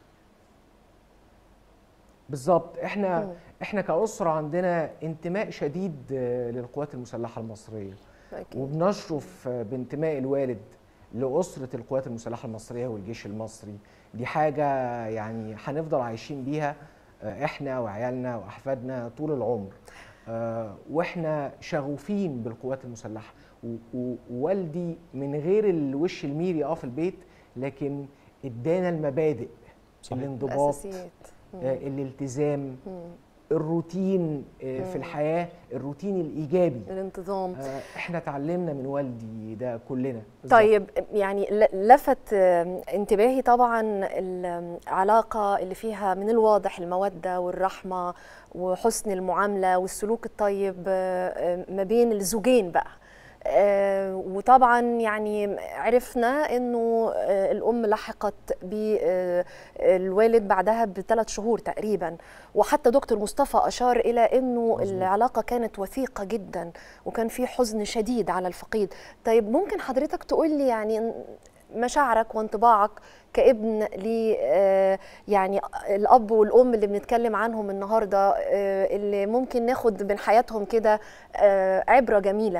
بالظبط احنا مم. احنا كأسرة عندنا انتماء شديد آه، للقوات المسلحة المصرية أكيد. وبنشرف آه، بانتماء الوالد لأسرة القوات المسلحة المصرية والجيش المصري دي حاجة يعني هنفضل عايشين بيها آه، احنا وعيالنا وأحفادنا طول العمر آه، واحنا شغوفين بالقوات المسلحة و- و- ووالدي من غير الوش الميري اه في البيت لكن ادانا المبادئ صحيح. الانضباط الأساسيات. مم. آه، الالتزام مم. الروتين آه، مم. في الحياه الروتين الايجابي الانتظام آه، احنا اتعلمنا من والدي ده كلنا بالظبط. طيب يعني ل- لفت آم، انتباهي طبعا العلاقة اللي فيها من الواضح المودة والرحمة وحسن المعاملة والسلوك الطيب آه، آه، ما بين الزوجين بقى آه، وطبعا يعني عرفنا انه آه، الام لحقت بالوالد بعدها بثلاث شهور تقريبا وحتى دكتور مصطفى اشار الى انه العلاقه كانت وثيقه جدا وكان في حزن شديد على الفقيد طيب ممكن حضرتك تقول لي يعني مشاعرك وانطباعك كابن ل آه، يعني الاب والام اللي بنتكلم عنهم النهارده آه، اللي ممكن ناخد من حياتهم كده آه، عبره جميله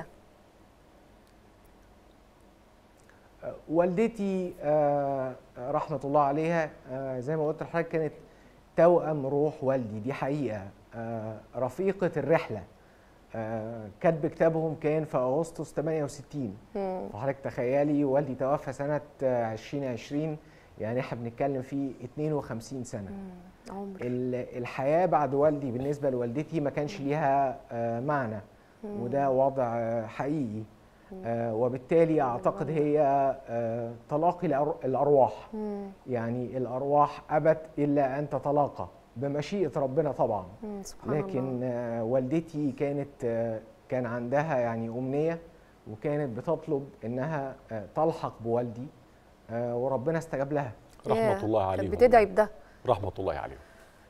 والدتي آه، رحمه الله عليها آه، زي ما قلت لحضرتك كانت توأم روح والدي دي حقيقه آه، رفيقه الرحله آه، كتب كتابهم كان في اغسطس 68 مم. فحضرتك تخيلي والدي توفى سنه آه، 2020 يعني احنا بنتكلم في 52 سنه عمر ال- الحياه بعد والدي بالنسبه لوالدتي ما كانش ليها آه، معنى مم. وده وضع آه، حقيقي آه، وبالتالي اعتقد هي آه، تلاقي الأر- الارواح مم. يعني الارواح ابت الا ان تتلاقى بمشيئه ربنا طبعا مم، سبحان لكن آه، والدتي كانت آه، كان عندها يعني امنيه وكانت بتطلب انها آه، تلحق بوالدي آه، وربنا استجاب لها رحمه الله عليهم كانت بتدعي بده رحمه الله عليهم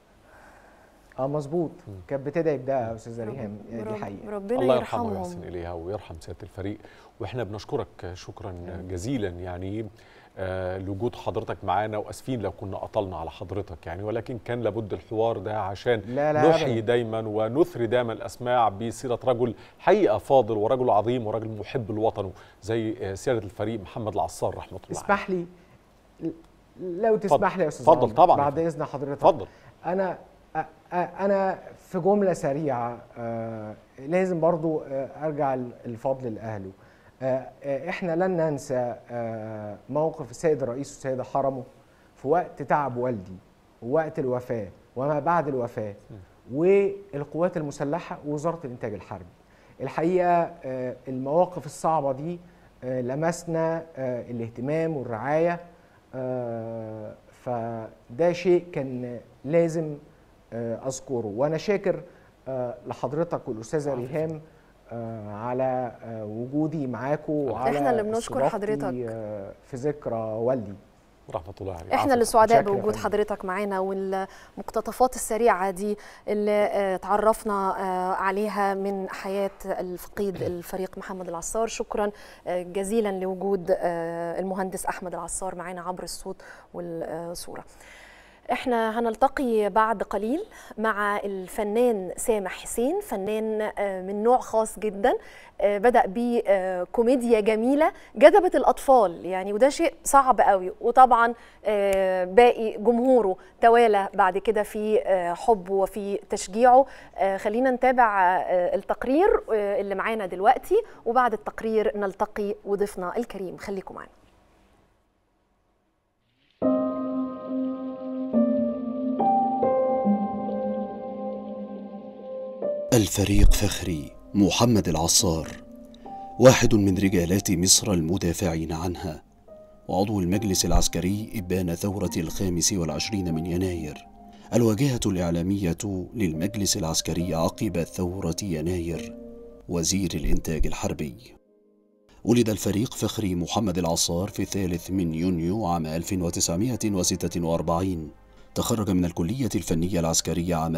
اه مظبوط كانت بتدعي بده يا استاذه ريهام آه، دي رب- حقيقه ربنا الله يرحمه يرحمهم. ويحسن اليها ويرحم سياده الفريق واحنا بنشكرك شكرا جزيلا يعني آه، لوجود حضرتك معانا واسفين لو كنا قطلنا على حضرتك يعني ولكن كان لابد الحوار ده عشان لا لا نحيي أبداً. دايما ونثري دايما الاسماع بسيره رجل حقيقه فاضل ورجل عظيم ورجل محب لوطنه زي آه، سياده الفريق محمد العصار رحمه الله عليه اسمح لي لو تسمح لي يا استاذ اتفضل عمرو، طبعاً. بعد اذن حضرتك اتفضل. انا أ- أ- انا في جمله سريعه آه، لازم برضو آه، ارجع ال- الفضل لاهله آه، آه، احنا لن ننسى آه، موقف السيد الرئيس والسيده حرمه في وقت تعب والدي ووقت الوفاه وما بعد الوفاه والقوات المسلحه ووزاره الانتاج الحربي الحقيقه آه، المواقف الصعبه دي آه، لمسنا آه، الاهتمام والرعايه آه، فده شيء كان لازم آه، اذكره وانا شاكر آه، لحضرتك والاستاذه ريهام آه، على آه، وجودي معاكم وعلى إحنا اللي بنشكر استضافتي، حضرتك. آه، في ذكرى والدي رحمه الله عليه احنا اللي سعداء متشكر يا بوجود فندم. حضرتك معانا والمقتطفات السريعه دي اللي آه، تعرفنا آه، عليها من حياه الفقيد الفريق محمد العصار شكرا آه، جزيلا لوجود آه، المهندس احمد العصار معانا عبر الصوت والصوره احنا هنلتقي بعد قليل مع الفنان سامح حسين فنان آه، من نوع خاص جدا آه، بدأ بكوميديا جميلة جذبت الأطفال يعني وده شيء صعب قوي وطبعا آه، باقي جمهوره توالى بعد كده في آه، حبه وفي تشجيعه آه، خلينا نتابع آه، التقرير آه، اللي معانا دلوقتي وبعد التقرير نلتقي وضيفنا الكريم خليكم معانا الفريق فخري محمد العصار واحد من رجالات مصر المدافعين عنها وعضو المجلس العسكري إبان ثورة الخامس والعشرين من يناير الواجهة الإعلامية للمجلس العسكري عقب ثورة يناير وزير الإنتاج الحربي ولد الفريق فخري محمد العصار في الثالث من يونيو عام 1946 تخرج من الكلية الفنية العسكرية عام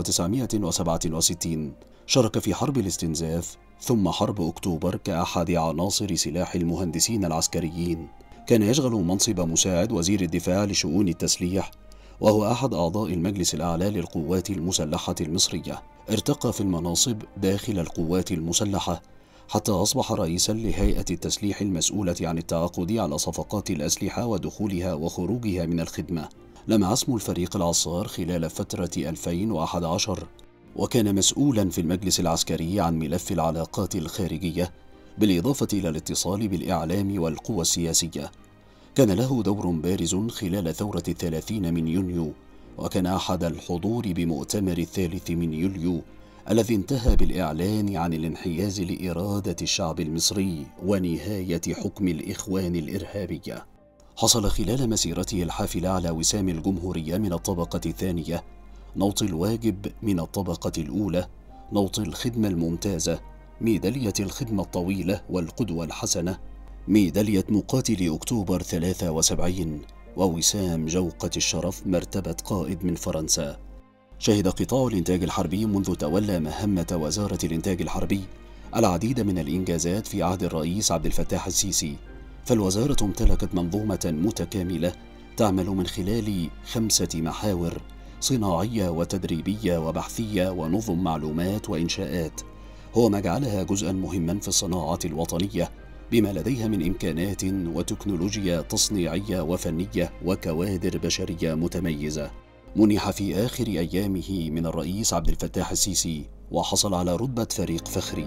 1967 شارك في حرب الاستنزاف ثم حرب أكتوبر كأحد عناصر سلاح المهندسين العسكريين كان يشغل منصب مساعد وزير الدفاع لشؤون التسليح وهو أحد أعضاء المجلس الأعلى للقوات المسلحة المصرية ارتقى في المناصب داخل القوات المسلحة حتى أصبح رئيسا لهيئة التسليح المسؤولة عن التعاقد على صفقات الأسلحة ودخولها وخروجها من الخدمة لمع اسم الفريق العصار خلال فترة 2011 وكان مسؤولا في المجلس العسكري عن ملف العلاقات الخارجية بالإضافة إلى الاتصال بالإعلام والقوى السياسية كان له دور بارز خلال ثورة الثلاثين من يونيو وكان أحد الحضور بمؤتمر الثالث من يوليو الذي انتهى بالإعلان عن الانحياز لإرادة الشعب المصري ونهاية حكم الإخوان الإرهابية حصل خلال مسيرته الحافلة على وسام الجمهورية من الطبقة الثانية نوط الواجب من الطبقة الأولى نوط الخدمة الممتازة ميدالية الخدمة الطويلة والقدوة الحسنة ميدالية مقاتل أكتوبر 73 ووسام جوقة الشرف مرتبة قائد من فرنسا شهد قطاع الإنتاج الحربي منذ تولى مهمة وزارة الإنتاج الحربي العديد من الإنجازات في عهد الرئيس عبد الفتاح السيسي فالوزارة امتلكت منظومة متكاملة تعمل من خلال خمسة محاور صناعية وتدريبية وبحثية ونظم معلومات وإنشاءات هو ما جعلها جزءا مهما في الصناعة الوطنية بما لديها من إمكانات وتكنولوجيا تصنيعية وفنية وكوادر بشرية متميزة منح في آخر أيامه من الرئيس عبد الفتاح السيسي وحصل على رتبة فريق فخري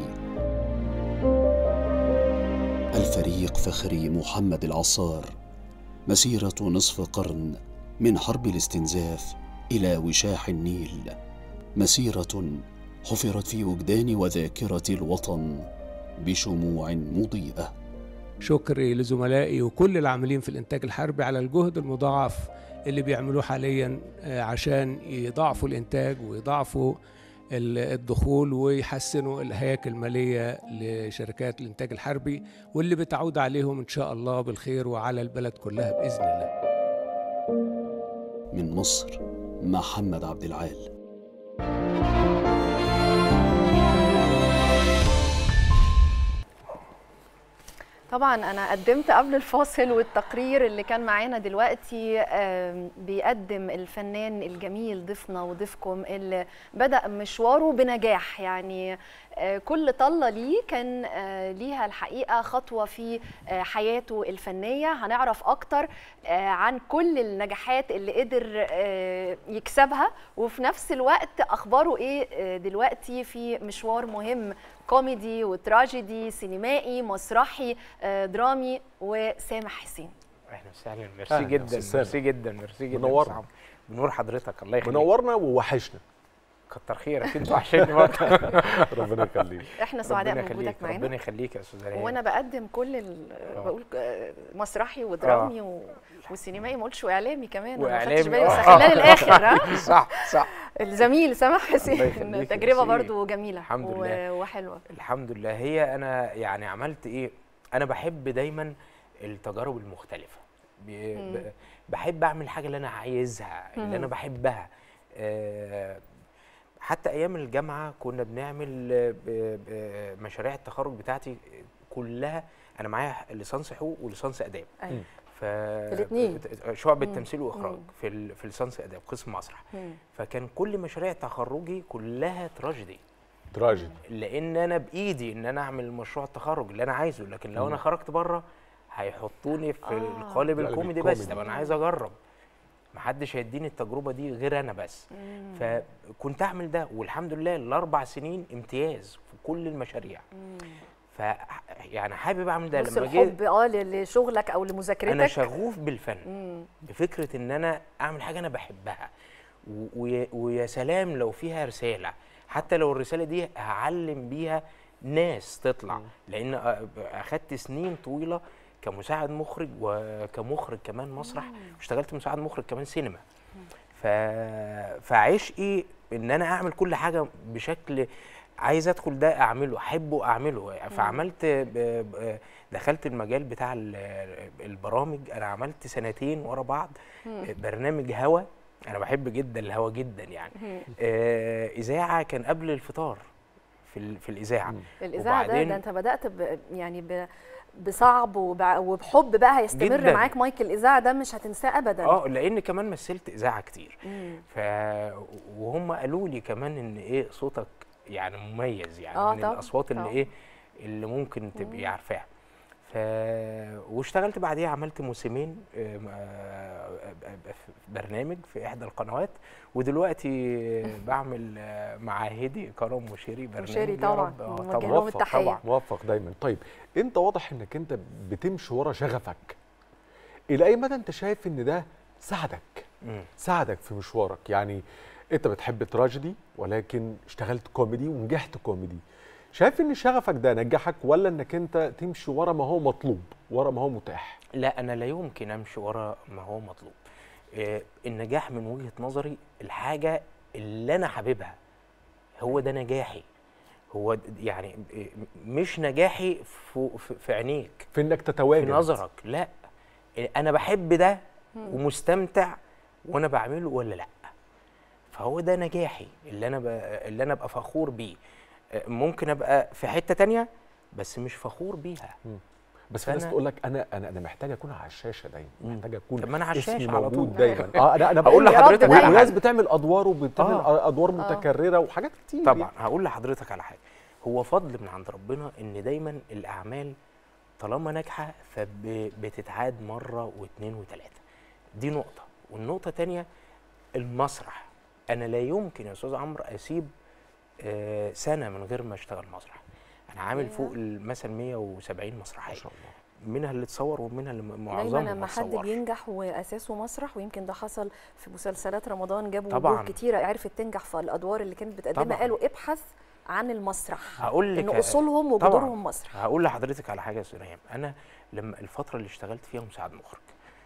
الفريق فخري محمد العصار مسيرة نصف قرن من حرب الاستنزاف إلى وشاح النيل مسيرة حفرت في وجدان وذاكرة الوطن بشموع مضيئة شكري لزملائي وكل العاملين في الإنتاج الحربي على الجهد المضاعف اللي بيعملوه حاليا عشان يضاعفوا الإنتاج ويضاعفوا الدخول ويحسنوا الهياكل المالية لشركات الإنتاج الحربي واللي بتعود عليهم إن شاء الله بالخير وعلى البلد كلها بإذن الله من مصر محمد عبد العال طبعا انا قدمت قبل الفاصل والتقرير اللي كان معانا دلوقتي بيقدم الفنان الجميل ضيفنا وضيفكم اللي بدا مشواره بنجاح يعني كل طلة ليه كان ليها الحقيقة خطوة في حياته الفنية هنعرف أكتر عن كل النجاحات اللي قدر يكسبها وفي نفس الوقت أخباره إيه دلوقتي في مشوار مهم كوميدي وتراجيدي سينمائي مسرحي درامي وسامح حسين اهلا وسهلا ميرسي جدا ميرسي جدا ميرسي جدا منورنا بنور حضرتك الله يخليك منورنا ووحشنا كتر خيرك انت وحشني ربنا يخليك احنا سعداء بوجودك معانا ربنا يخليك يا استاذ ريان وانا بقدم كل ال... بقول مسرحي ودرامي و... وسينمائي ما قلتش واعلامي كمان واعلامي ما خدتش بالي بس خلاني الاخر ها صح صح الزميل سامح حسين تجربه برضو جميله الحمد و... لله وحلوه الحمد لله هي انا يعني عملت ايه انا بحب دايما التجارب المختلفه ب... بحب اعمل حاجه اللي انا عايزها اللي انا بحبها أه حتى ايام الجامعه كنا بنعمل مشاريع التخرج بتاعتي كلها انا معايا ليسانس حقوق وليسانس اداب أيوة. ف الاثنين شعبة تمثيل واخراج في ال... في ليسانس اداب قسم مسرح مم. فكان كل مشاريع تخرجي كلها تراجيدي تراجيدي لان انا بايدي ان انا اعمل مشروع التخرج اللي انا عايزه لكن لو مم. انا خرجت بره هيحطوني في آه. القالب القالب الكوميدي بس الكوميدي. طب انا عايز اجرب محدش هيديني التجربه دي غير انا بس فكنت اعمل ده والحمد لله الاربع سنين امتياز في كل المشاريع ف يعني حابب اعمل ده بص لما جيت الحب اه لشغلك او لمذاكرتك انا شغوف بالفن مم. بفكره ان انا اعمل حاجه انا بحبها و- ويا- ويا سلام لو فيها رساله حتى لو الرساله دي هعلم بيها ناس تطلع لان أ- اخدت سنين طويله كمساعد مخرج وكمخرج كمان مسرح واشتغلت مساعد مخرج كمان سينما ف... فعشقي ان انا اعمل كل حاجه بشكل عايز ادخل ده اعمله احبه اعمله فعملت ب... ب... دخلت المجال بتاع ال- البرامج انا عملت سنتين ورا بعض مم. برنامج هوا انا بحب جدا الهوا جدا يعني مم. آه، اذاعه كان قبل الفطار في ال... في الاذاعه الاذاعه ده, وبعدين- ده انت بدات ب يعني ب بصعب وبع- وبحب بقى هيستمر جداً. معاك مايك الاذاعه ده مش هتنساه ابدا اه لان كمان مثلت اذاعه كتير مم. ف وهم قالوا لي كمان ان ايه صوتك يعني مميز يعني آه من طبعاً، الاصوات اللي طبعاً. ايه اللي ممكن تبقي عارفاها ف واشتغلت بعديها عملت موسمين آه، آه، في برنامج في احدى القنوات ودلوقتي بعمل آه، مع هدي كرم مشيري برنامج مشيري يا طبعاً، رب. آه، نوجه طبعاً. لهم موفق التحية. طبعا موفق دايما طيب انت واضح انك انت بتمشي ورا شغفك الى اي مدى انت شايف ان ده ساعدك مم. ساعدك في مشوارك يعني انت بتحب تراجيدي ولكن اشتغلت كوميدي ونجحت كوميدي شايف ان شغفك ده نجحك ولا انك انت تمشي ورا ما هو مطلوب ورا ما هو متاح لا انا لا يمكن امشي ورا ما هو مطلوب آه، النجاح من وجهة نظري الحاجة اللي انا حاببها هو ده نجاحي هو د- يعني آه، مش نجاحي في, في, في عينيك في انك تتواجد في نظرك لا آه، انا بحب ده مم. ومستمتع وانا بعمله ولا لا فهو ده نجاحي اللي انا ب... اللي انا ابقى فخور بيه آه، ممكن ابقى في حتة تانية بس مش فخور بيها بس في ناس فأنا- تقول لك انا انا انا محتاج اكون على الشاشه دايما محتاج اكون طب ما أنا على اسمي الشاشة على موجود طول. دايما اه انا انا هقول بقول لحضرتك على وناس حاجة. بتعمل ادوار وبتعمل آه. ادوار آه. متكرره وحاجات كتير طبعا هقول لحضرتك على حاجه هو فضل من عند ربنا ان دايما الاعمال طالما ناجحه فبتتعاد مره واثنين وثلاثه دي نقطه والنقطه الثانيه المسرح انا لا يمكن يا استاذ عمرو اسيب آه، سنه من غير ما اشتغل مسرح انا عامل ياه. فوق ال- مثلا 170 مسرحيه ما شاء الله منها اللي اتصور ومنها اللي م- معظمها دايما ما لما حد اتصورش. بينجح واساسه مسرح ويمكن ده حصل في مسلسلات رمضان جابوا طبعاً. وجوه كتيره عرفت تنجح في الادوار اللي كانت بتقدمها طبعاً. قالوا ابحث عن المسرح هقول لك ان اصولهم وجذورهم مسرح هقول لحضرتك على حاجه يا استاذ ريهام انا لما الفتره اللي اشتغلت فيها مساعد مخرج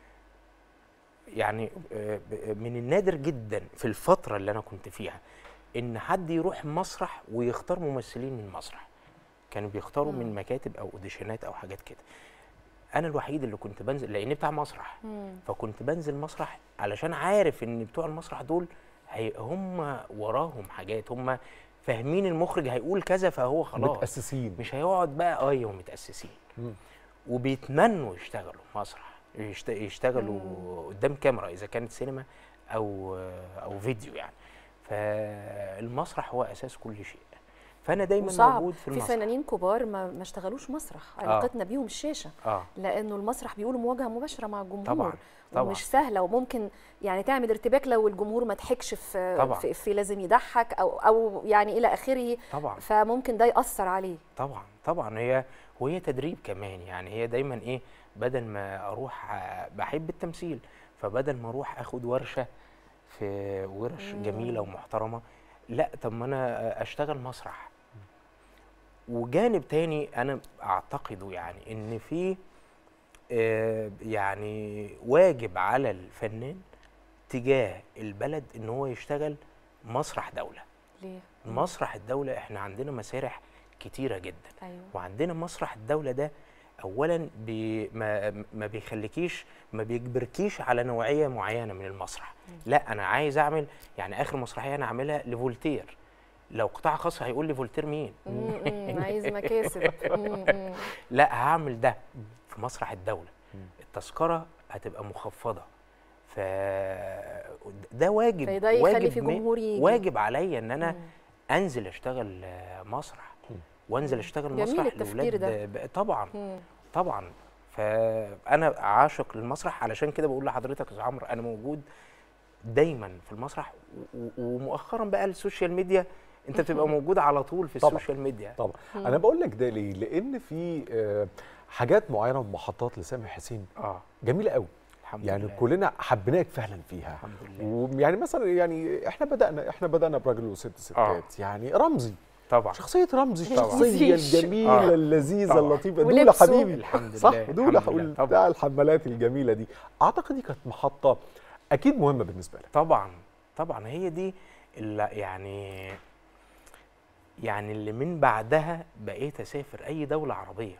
يعني آه، ب- من النادر جدا في الفتره اللي انا كنت فيها ان حد يروح مسرح ويختار ممثلين من مسرح كانوا بيختاروا من مكاتب او اوديشنات او حاجات كده انا الوحيد اللي كنت بنزل لاني بتاع مسرح مم. فكنت بنزل مسرح علشان عارف ان بتوع المسرح دول هي هم وراهم حاجات هم فاهمين المخرج هيقول كذا فهو خلاص متأسسين. مش هيقعد بقى ايوه متاسسين مم. وبيتمنوا يشتغلوا مسرح يشت- يشتغلوا قدام كاميرا اذا كانت سينما او او فيديو يعني فالمسرح هو اساس كل شيء فانا دايما وصعب موجود في في المسرح فنانين كبار ما, ما اشتغلوش مسرح علاقتنا بيهم الشاشه اه لانه المسرح بيقولوا مواجهه مباشره مع الجمهور طبعاً، طبعاً. ومش سهله وممكن يعني تعمل ارتباك لو الجمهور ما ضحكش في طبعاً. في, في لازم يضحك او او يعني الى اخره طبعا فممكن ده ياثر عليه طبعا طبعا هي وهي تدريب كمان يعني هي دايما ايه بدل ما اروح آه، بحب التمثيل فبدل ما اروح اخد ورشه في ورش مم. جميله ومحترمه لا طب ما انا اشتغل مسرح وجانب تاني انا اعتقده يعني ان في آه، يعني واجب على الفنان تجاه البلد ان هو يشتغل مسرح دوله ليه مسرح الدولة احنا عندنا مسارح كتيرة جدا ايوه وعندنا مسرح الدولة ده اولا بي ما, ما بيخليكيش ما بيجبركيش على نوعية معينة من المسرح لا انا عايز اعمل يعني اخر مسرحية انا عاملها لفولتير لو قطاع خاص هيقول لي فولتير مين مم، مم، عايز مكاسب مم، مم. لا هعمل ده في مسرح الدولة التذكرة هتبقى مخفضة ف ده واجب فده يخلي واجب في ما- جمهور يجي. واجب عليا ان انا انزل اشتغل آه، مسرح وانزل اشتغل جميل مسرح التفكير ده. لولاد ب- طبعا مم. طبعا فانا عاشق للمسرح علشان كده بقول لحضرتك يا أستاذ عمرو انا موجود دايما في المسرح و- و- ومؤخرا بقى السوشيال ميديا انت بتبقى موجود على طول في طبعاً. السوشيال ميديا طبعا انا بقول لك ده ليه لان في آه، حاجات معينه ومحطات لسامح حسين اه جميله قوي الحمد يعني لله. كلنا حبيناك فعلا فيها الحمد لله ويعني مثلا يعني احنا بدانا احنا بدانا براجل وست ستات يعني رمزي طبعا شخصيه رمزي طبعاً. الشخصيه الجميله آه. اللذيذه طبعاً. اللطيفه دول ولبسه. حبيبي الحمد صح لله، دول الحمد لله، بتاع الحملات الجميله دي اعتقد دي كانت محطه اكيد مهمه بالنسبه لك طبعا طبعا هي دي اللي يعني يعني اللي من بعدها بقيت اسافر اي دوله عربيه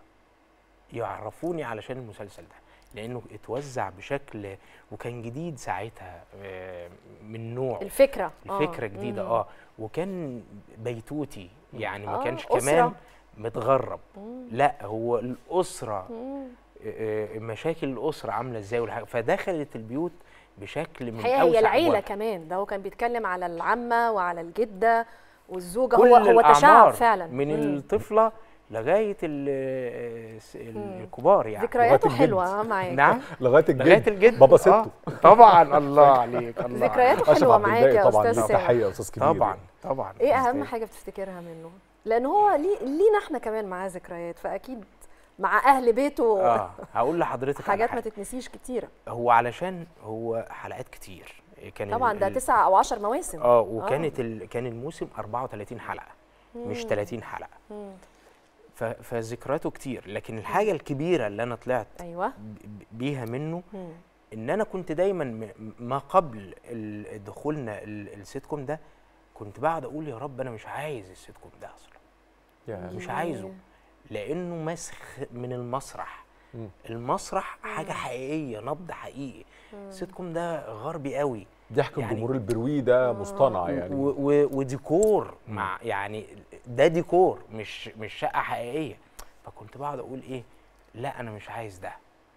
يعرفوني علشان المسلسل ده لانه اتوزع بشكل وكان جديد ساعتها آه، من نوع الفكرة، آه. الفكره جديده مم. اه وكان بيتوتي يعني ما آه، كانش أسرة. كمان متغرب مم. لا هو الاسره مم. آه، مشاكل الاسره عامله ازاي والحاجة فدخلت البيوت بشكل من الحقيقه اوسع هي العيله أبوابها. كمان ده هو كان بيتكلم على العمه وعلى الجده والزوجه كل هو هو تشعب الأعمار فعلا من مم. الطفله لغايه ال- ال- الكبار يعني ذكرياته لغاية الجد. حلوه معاك نعم لغايه الجد لغايه الجد بابا آه، سته طبعا الله عليك الله ذكرياته أشرف حلوه عبد معاك الباقي يا طبعاً استاذ ليه سامح تحيه يا استاذ كبير طبعا طبعا ايه اهم حاجه بتفتكرها منه لان هو ليه لينا احنا كمان معاه ذكريات فاكيد مع اهل بيته اه هقول لحضرتك على حاجات ما حاجة. تتنسيش كتيره هو علشان هو حلقات كتير كان طبعا ال- ده ال- تسع او عشر مواسم اه وكانت ال... كان الموسم 34 حلقه مش مم. 30 حلقه مم. ف... فذكرياته كتير لكن الحاجه الكبيره اللي انا طلعت ايوه ب- بيها منه مم. ان انا كنت دايما م- ما قبل ال- دخولنا ال- السيت كوم ده كنت بقعد اقول يا رب انا مش عايز السيت كوم ده اصلا يا. مش عايزه لانه مسخ من المسرح مم. المسرح حاجه حقيقيه نبض حقيقي السيت كوم ده غربي قوي ضحك الجمهور البروي ده مصطنع يعني و- و- وديكور مع يعني ده ديكور مش مش شقه حقيقيه فكنت بقعد اقول ايه لا انا مش عايز ده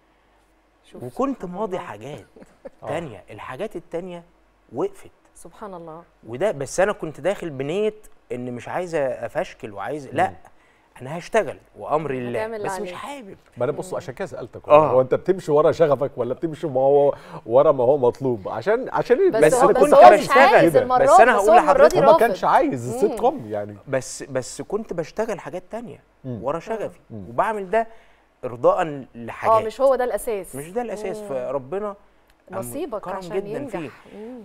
شوف وكنت سبحان ماضي الله. حاجات آه. تانية الحاجات التانية وقفت سبحان الله وده بس انا كنت داخل بنيه ان مش عايز افشكل وعايز لا انا هشتغل وامر الله هتعمل اللي بس مش عليك. حابب ما انا بص عشان كده سالتك آه. هو انت بتمشي ورا شغفك ولا بتمشي ما هو ورا ما هو مطلوب عشان عشان بس بس هو- انا بس كنت هو عايز مش عايز كده. المرة بس دي، انا بس هقول هو المرة دي لحضرتك هو ما رافض. كانش عايز مم. السيت كوم يعني بس بس كنت بشتغل حاجات تانية مم. ورا شغفي مم. وبعمل ده ارضاء لحاجات اه مش هو ده الاساس مش ده الاساس مم. فربنا قام نصيبك كرم عشان جدا ينجح فيه مم.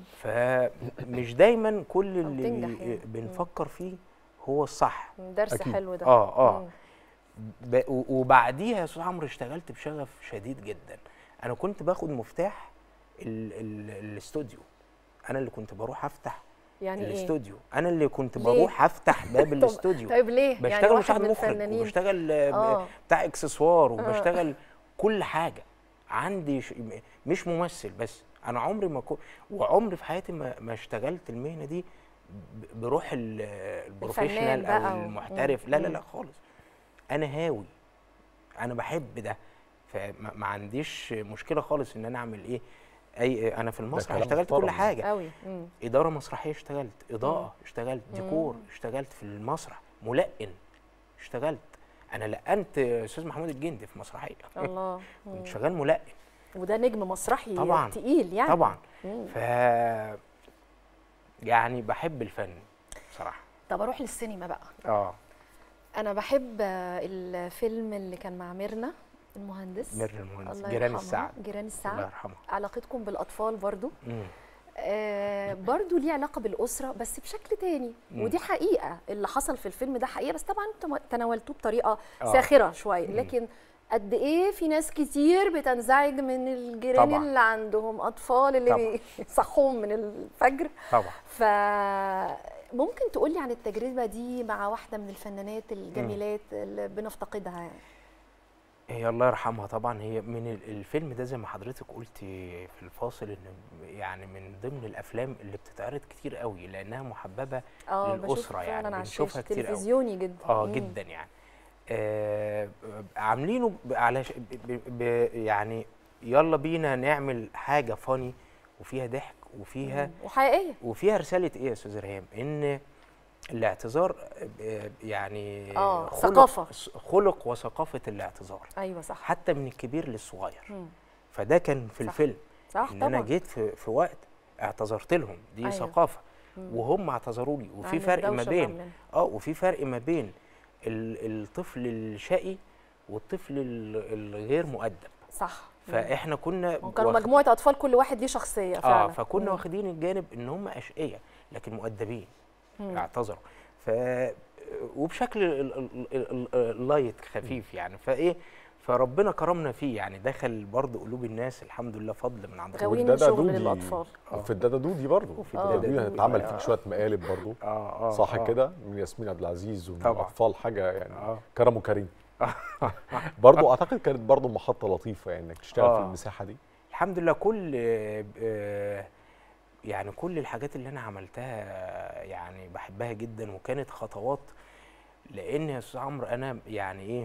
فمش دايما كل اللي تنجح بي- يعني. بنفكر فيه هو الصح درس أكيد. حلو ده اه اه مم. ب- و- وبعديها يا استاذ عمرو اشتغلت بشغف شديد جدا انا كنت باخد مفتاح ال ال الاستوديو انا اللي كنت بروح افتح يعني ايه الاستوديو انا اللي كنت ليه؟ بروح افتح باب طب- الاستوديو طيب ليه يعني بشتغل واحد مساعد من مخرج الفنانين وبشتغل آه، آه. بتاع اكسسوار آه. وبشتغل كل حاجه عندي ش... م- مش ممثل بس انا عمري ما كنت وعمري في حياتي ما, ما اشتغلت المهنه دي ب- بروح ال- البروفيشنال بقى او و- المحترف مم. لا لا مم. لا خالص انا هاوي انا بحب ده فما ما عنديش مشكله خالص ان انا اعمل ايه اي انا في المسرح كلام اشتغلت محترم. كل حاجه قوي مم. اداره مسرحيه اشتغلت اضاءه اشتغلت مم. ديكور اشتغلت في المسرح ملقن اشتغلت انا لقنت استاذ محمود الجندي في مسرحيه الله مم. كنت شغال ملقن وده نجم مسرحي طبعا تقيل يعني طبعا مم. ف يعني بحب الفن بصراحه طب اروح للسينما بقى اه انا بحب آه، الفيلم اللي كان مع ميرنا المهندس ميرنا المهندس، الله جيران يرحمها. السعد. جيران السعد الله يرحمه علاقتكم بالاطفال برضو مم. آه برضو ليه علاقه بالاسره بس بشكل تاني مم. ودي حقيقه اللي حصل في الفيلم ده حقيقه بس طبعا انتم تناولتوه بطريقه آه. ساخره شويه مم. لكن قد ايه في ناس كتير بتنزعج من الجيران طبعاً. اللي عندهم اطفال اللي طبعاً. بيصحوهم من الفجر طبعا فممكن تقولي عن التجربه دي مع واحده من الفنانات الجميلات اللي بنفتقدها يعني هي الله يرحمها طبعا هي من ال- الفيلم ده زي ما حضرتك قلتي في الفاصل ان يعني من ضمن الافلام اللي بتتعرض كتير قوي لانها محببه اه بشوف للاسره فعلا يعني على بنشوفها الشاشه كتير قوي تلفزيوني جدا اه مم. جدا يعني آه عاملينه ب- على ش... ب... ب... ب... يعني يلا بينا نعمل حاجه فاني وفيها ضحك وفيها مم. وحقيقيه وفيها رساله ايه يا استاذ ريهام ان الاعتذار آه، يعني آه، خلق- ثقافة. خلق وثقافه الاعتذار ايوه صح حتى من الكبير للصغير مم. فده كان في صح. الفيلم صح ان طبعا انا جيت في, في وقت اعتذرت لهم دي أيوة. ثقافه مم. وهم اعتذروا لي وفي عن فرق ما الدوشة بين وعاملين. اه وفي فرق ما بين ال- الطفل الشقي والطفل ال- الغير مؤدب صح مم. فاحنا كنا وكانوا واخ- مجموعه اطفال كل واحد ليه شخصيه فعلا اه فكنا مم. واخدين الجانب ان هم اشقياء لكن مؤدبين مم. اعتذروا ف وبشكل ال- ال- ال- ال- لايت خفيف يعني فايه فربنا كرمنا فيه يعني دخل برضه قلوب الناس الحمد لله فضل من عند غاويين ربنا شغل دودي. للأطفال. وفي الدادا دودي برضه وفي في الدادا الدادا دودي دودي. اتعمل آه. فيك شويه مقالب برضه اه اه صح آه. كده من ياسمين عبد العزيز ومن طبعاً. الاطفال حاجه يعني آه. كرم وكريم برضه اعتقد كانت برضه محطه لطيفه يعني انك تشتغل في آه. المساحه دي الحمد لله كل آه، آه، يعني كل الحاجات اللي انا عملتها آه، يعني بحبها جدا وكانت خطوات لان يا استاذ عمرو انا يعني ايه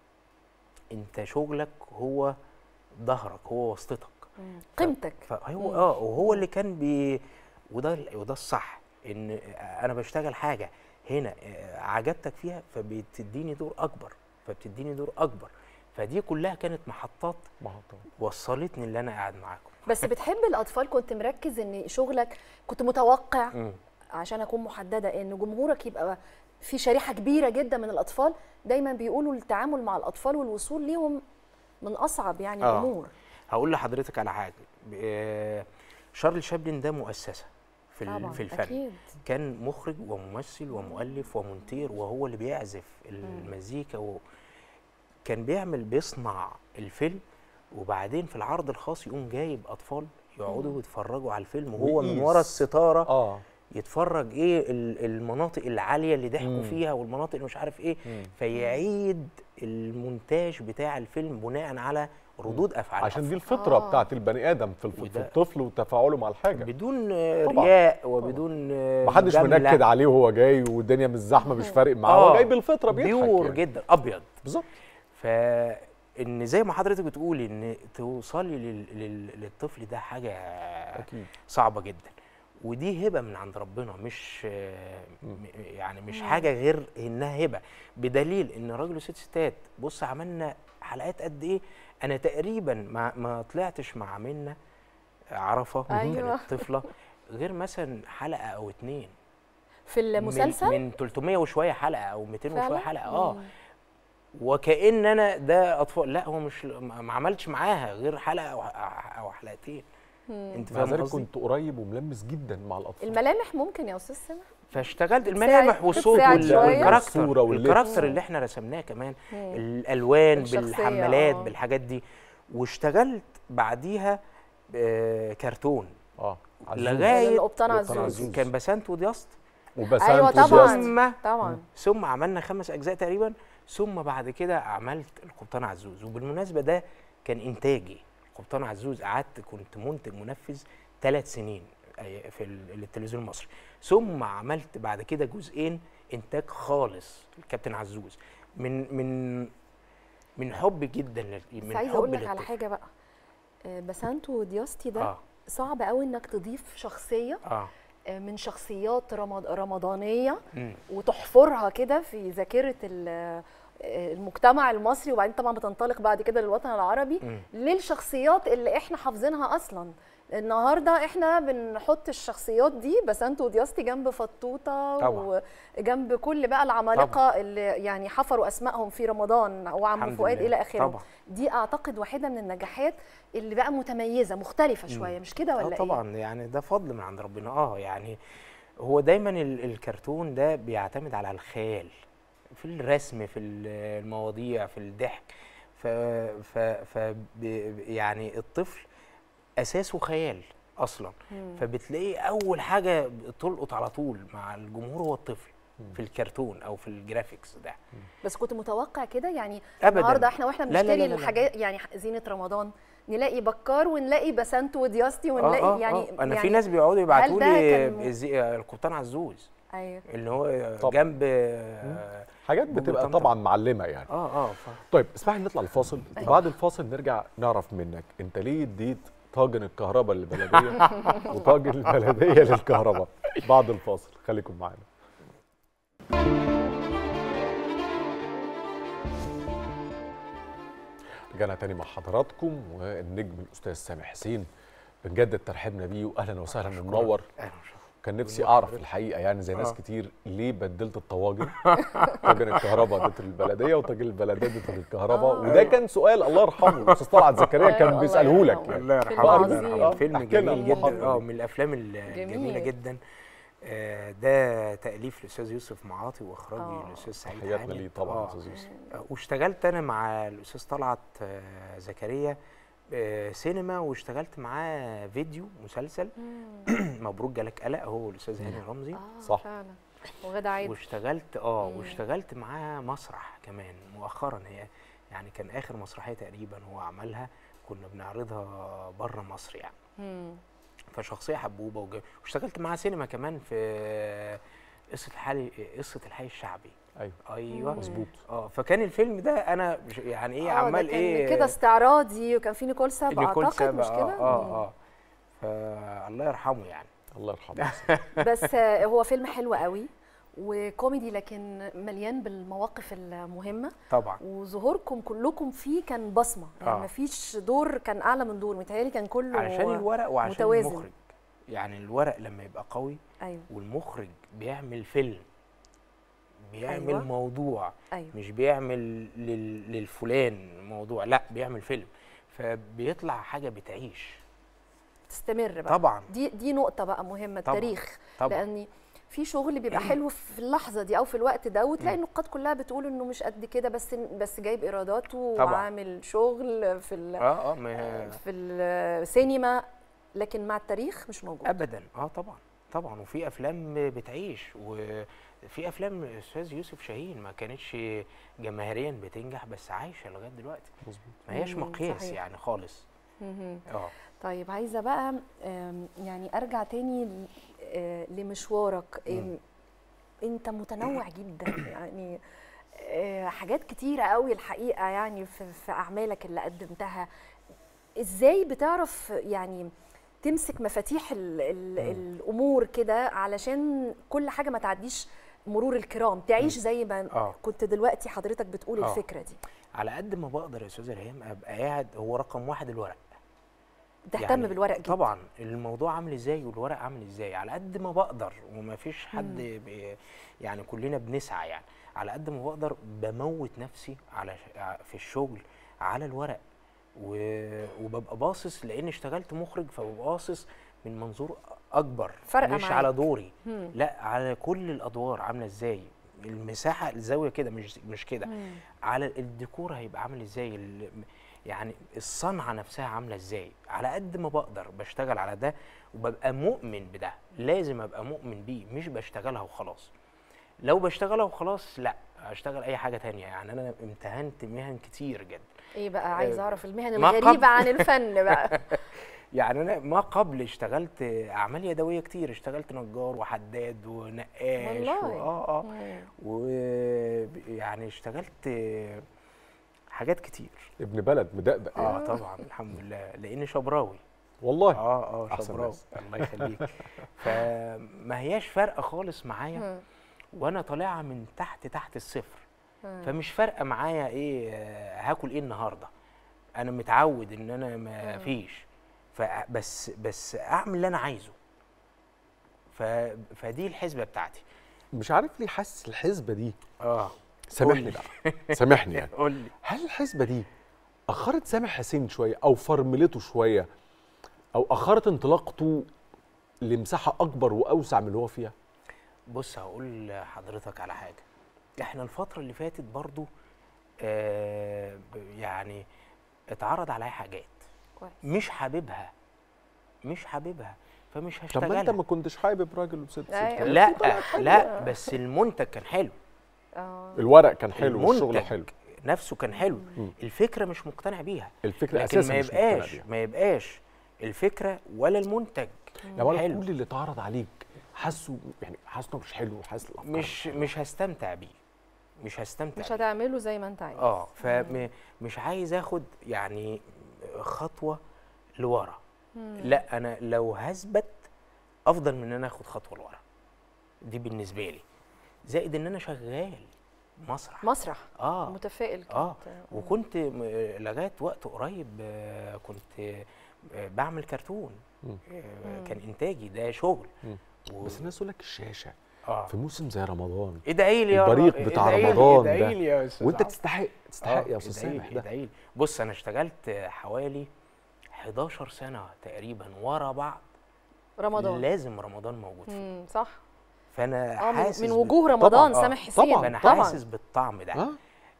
انت شغلك هو ظهرك هو واسطتك قيمتك فهو مم. اه وهو اللي كان بي وده وده الصح ان انا بشتغل حاجه هنا آه، عجبتك فيها فبتديني دور اكبر فبتديني دور اكبر فدي كلها كانت محطات محطات وصلتني اللي انا قاعد معاكم بس بتحب الاطفال كنت مركز ان شغلك كنت متوقع مم. عشان اكون محدده ان جمهورك يبقى في شريحه كبيره جدا من الاطفال دايما بيقولوا التعامل مع الاطفال والوصول ليهم من اصعب يعني آه. الامور هقول لحضرتك على حاجه آه، شارل شابلن ده مؤسسه في ال- طبعاً، في الفن أكيد. كان مخرج وممثل ومؤلف ومونتير وهو اللي بيعزف المزيكا و... كان بيعمل بيصنع الفيلم وبعدين في العرض الخاص يقوم جايب اطفال يقعدوا مم. يتفرجوا على الفيلم وهو من ويقيس. ورا الستاره اه يتفرج ايه ال- المناطق العاليه اللي ضحكوا مم. فيها والمناطق اللي مش عارف ايه مم. فيعيد المونتاج بتاع الفيلم بناء على ردود افعال عشان دي الأطفال. الفطره بتاعت البني ادم في الف- في وده- الطفل وتفاعله مع الحاجه بدون آه، طبعاً. رياء وبدون آه، محدش مجاملة. منكد عليه وهو جاي والدنيا مش زحمه مش فارق معاه آه، هو جاي بالفطره بيضحك بيور يعني. جدا ابيض بالظبط فان زي ما حضرتك بتقولي ان توصلي لل... لل... للطفل ده حاجه أكيد. صعبه جدا ودي هبه من عند ربنا مش آه، م- يعني مش مم. حاجه غير انها هبه بدليل ان راجل وست ستات بص عملنا حلقات قد ايه انا تقريبا ما, ما طلعتش مع منى عرفه أيوة. كانت طفله غير مثلا حلقه او اتنين في المسلسل من, من 300 وشويه حلقه او 200 وشويه فعلاً؟ حلقه اه مم. وكأن انا ده اطفال لا هو مش ما ما عملتش معاها غير حلقه او او حلقتين انت مع فاهم ذلك قصدي كنت قريب وملمس جدا مع الاطفال الملامح ممكن يا استاذ سامح فاشتغلت بتساعد- الملامح والصوت بتساعد وال- شوية. والكاركتر والصورة واللبس. الكاركتر مم. اللي احنا رسمناه كمان مم. الالوان الشخصية، بالحمالات آه. بالحاجات دي واشتغلت بعديها آه، كرتون اه عزوز. لغايه القبطان القبطان عزوز. عزوز. كان بسنت ودياست وبسنت ايوه ودياست. طبعا ثم طبعا ثم عملنا خمس اجزاء تقريبا ثم بعد كده عملت القبطان عزوز وبالمناسبه ده كان انتاجي القبطان عزوز قعدت كنت منتج منفذ ثلاث سنين أي- في ال- التلفزيون المصري ثم عملت بعد كده جزئين انتاج خالص الكابتن عزوز من من من حب جدا لل- بس من عايزه حب اقول لك على للطفل. حاجه بقى آه، بسنت ودياستي ده اه صعب قوي انك تضيف شخصيه اه آه، من شخصيات رمض- رمضانيه مم. وتحفرها كده في ذاكره ال- آه، المجتمع المصري وبعدين طبعا بتنطلق بعد كده للوطن العربي مم. للشخصيات اللي احنا حافظينها اصلا النهارده احنا بنحط الشخصيات دي بسنت ودياستي جنب فطوطه طبعاً. وجنب كل بقى العمالقه اللي يعني حفروا اسمائهم في رمضان وعم الحمد فؤاد لله. الى اخره طبعاً. دي اعتقد واحده من النجاحات اللي بقى متميزه مختلفه شويه مش كده ولا اه ايه طبعا يعني ده فضل من عند ربنا اه يعني هو دايما ال- الكرتون ده بيعتمد على الخيال في الرسم في ال- المواضيع في الضحك ف, ف, ف ب- يعني الطفل اساسه خيال اصلا مم. فبتلاقيه اول حاجه تلقط على طول مع الجمهور هو الطفل في الكرتون او في الجرافيكس ده بس كنت متوقع كده يعني أبداً. النهارده احنا واحنا لا، لا، بنشتري لا، لا، لا. الحاجات يعني زينه رمضان نلاقي بكار ونلاقي بسنت ودياستي ونلاقي آه آه يعني آه. انا يعني في ناس بيقعدوا يبعتوا ده لي كان- زي- القبطان عزوز ايوه اللي هو طب. جنب آه، حاجات جوجل بتبقى طمطم. طبعا معلمه يعني اه اه ف... طيب اسمح لي نطلع الفاصل وبعد الفاصل نرجع نعرف منك انت ليه اديت طاجن الكهرباء للبلديه وطاجن البلديه للكهرباء بعد الفاصل خليكم معانا رجعنا تاني مع حضراتكم والنجم الاستاذ سامح حسين بنجدد ترحيبنا بيه واهلا وسهلا منور كان نفسي اعرف الحقيقه يعني زي ناس آه. كتير ليه بدلت الطواجن طاجن الكهرباء اديته للبلديه وطاجن البلديه اديته للكهرباء وده كان سؤال الله يرحمه الاستاذ طلعت زكريا أيوة، كان الله بيساله لك يرحمه. يعني الله فيلم يرحمه عظيم. الله يرحمه. فيلم احكي لنا جميل المحطة جدا اه دي. من الافلام الجميله جميل. جدا آه، ده تاليف الاستاذ يوسف معاطي واخراجي آه. الاستاذ سعيد تحياتنا حامد. ليه طبعاً آه. أستاذ يوسف. آه، واشتغلت انا مع الاستاذ طلعت آه، زكريا آه، سينما واشتغلت معاه فيديو مسلسل مبروك جالك قلق هو الاستاذ هاني رمزي آه صح فعلا وغدا عيد واشتغلت اه واشتغلت معاه مسرح كمان مؤخرا هي يعني كان اخر مسرحيه تقريبا هو عملها كنا بنعرضها بره مصر يعني مم. فشخصيه حبوبه وج- واشتغلت معاه سينما كمان في قصه الحي قصه الحي الشعبي ايوه ايوه مظبوط اه فكان الفيلم ده انا مش- يعني ايه آه، ده عمال كان ايه كده استعراضي وكان في نيكول سابا نيكول اعتقد سابا، مش كده اه مم. اه اه فالله يرحمه يعني الله يرحمه بس آه، هو فيلم حلو قوي وكوميدي لكن مليان بالمواقف المهمه طبعا وظهوركم كلكم فيه كان بصمه يعني آه. مفيش دور كان اعلى من دور متهيألي كان كله علشان الورق وعشان متوازن. المخرج يعني الورق لما يبقى قوي ايوه والمخرج بيعمل فيلم بيعمل أيوة. أيوة. موضوع أيوة. مش بيعمل لل... للفلان موضوع لا بيعمل فيلم فبيطلع حاجه بتعيش تستمر بقى طبعاً. دي دي نقطه بقى مهمه طبعاً. التاريخ طبعاً. لان في شغل بيبقى حلو في اللحظه دي او في الوقت ده وتلاقي مم. النقاد كلها بتقول انه مش قد كده بس بس جايب ايراداته طبعاً. وعامل شغل في ال- اه اه ما في السينما لكن مع التاريخ مش موجود ابدا اه طبعا طبعا وفي افلام بتعيش وفي افلام الاستاذ يوسف شاهين ما كانتش جماهيريا بتنجح بس عايشه لغايه دلوقتي مظبوط ما هياش مم، مقياس صحيح. يعني خالص مهم. اه طيب عايزه بقى آم، يعني ارجع تاني ل- آه، لمشوارك آم، انت متنوع جدا يعني آه، حاجات كتيره قوي الحقيقه يعني في, في اعمالك اللي قدمتها ازاي بتعرف يعني تمسك مفاتيح ال ال الامور كده علشان كل حاجه ما تعديش مرور الكرام تعيش زي ما آه. كنت دلوقتي حضرتك بتقول آه. الفكره دي على قد ما بقدر يا استاذه ريهام ابقى قاعد هو رقم واحد الورق تهتم بالورق جدا طبعا الموضوع عامل ازاي والورق عامل ازاي على قد ما بقدر وما فيش حد بي يعني كلنا بنسعى يعني على قد ما بقدر بموت نفسي على في الشغل على الورق و- وببقى باصص لان اشتغلت مخرج فببقى باصص من منظور اكبر فارقة مش معاك. على دوري مم. لا على كل الادوار عامله ازاي المساحه الزاويه كده مش مش كده على الديكور هيبقى عامل ازاي ال- يعني الصنعه نفسها عامله ازاي على قد ما بقدر بشتغل على ده وببقى مؤمن بده لازم ابقى مؤمن بيه مش بشتغلها وخلاص لو بشتغلها وخلاص لا اشتغل اي حاجه تانية يعني انا امتهنت مهن كتير جدا ايه بقى عايز آه، اعرف المهن ما الغريبه قبل- عن الفن بقى يعني انا ما قبل اشتغلت اعمال يدويه كتير اشتغلت نجار وحداد ونقاش والله. و- اه اه مم. ويعني اشتغلت حاجات كتير ابن بلد مدقدق اه طبعا الحمد لله لاني شبراوي والله اه اه أحسن شبراوي ناس. الله يخليك فما هياش فارقه خالص معايا مم. وانا طالعه من تحت تحت الصفر مم. فمش فارقه معايا ايه آه، هاكل ايه النهارده انا متعود ان انا ما مم. فيش فبس بس اعمل اللي انا عايزه ف... فدي الحسبه بتاعتي مش عارف ليه حاسس الحسبه دي اه سامحني بقى سامحني يعني قول لي هل الحسبه دي اخرت سامح حسين شويه او فرملته شويه او اخرت انطلاقته لمساحه اكبر واوسع من اللي هو فيها بص هقول لحضرتك على حاجه احنا الفتره اللي فاتت برضو آه ب- يعني اتعرض عليا حاجات كويس مش حاببها مش حاببها فمش طب ما هشتغلها انت ما كنتش حابب راجل وست ست أيوة. كان لا في طلعت حلوة. لا بس المنتج كان حلو اه الورق كان حلو والشغل المنتج حلو نفسه كان حلو مم. الفكره مش مقتنع بيها الفكره لكن اساسا ما مش مقتنع يبقاش بيها ما يبقاش الفكره ولا المنتج يا ولد حلو. كل اللي اتعرض عليك حاسه يعني حاسه إنه مش حلو حاسس الافكار مش مش هستمتع بيه مش هستمتع مش بيه. هتعمله زي ما انت عايز اه فمش عايز اخد يعني خطوه لورا مم. لا انا لو هثبت افضل من ان انا اخد خطوه لورا دي بالنسبه لي زائد ان انا شغال مسرح مسرح اه متفائل كنت اه وكنت م- لغايه وقت قريب آه، كنت آه، بعمل كرتون مم. آه، كان انتاجي ده شغل مم. و- بس الناس تقول لك الشاشه اه في موسم زي رمضان ادعي لي يا البريق رب، بتاع ادعي لي- رمضان ادعي ده لي يا أستاذ وانت عمرو. تستحق تستحق آه، يا استاذ ادعي سامح لي- ده ادعي لي. بص انا اشتغلت حوالي 11 سنه تقريبا ورا بعض رمضان لازم رمضان موجود فيه مم. صح فانا آه، من- حاسس من بال- وجوه رمضان طبعاً، سامح آه، حسين. طبعا فانا طبعاً. حاسس بالطعم ده آه.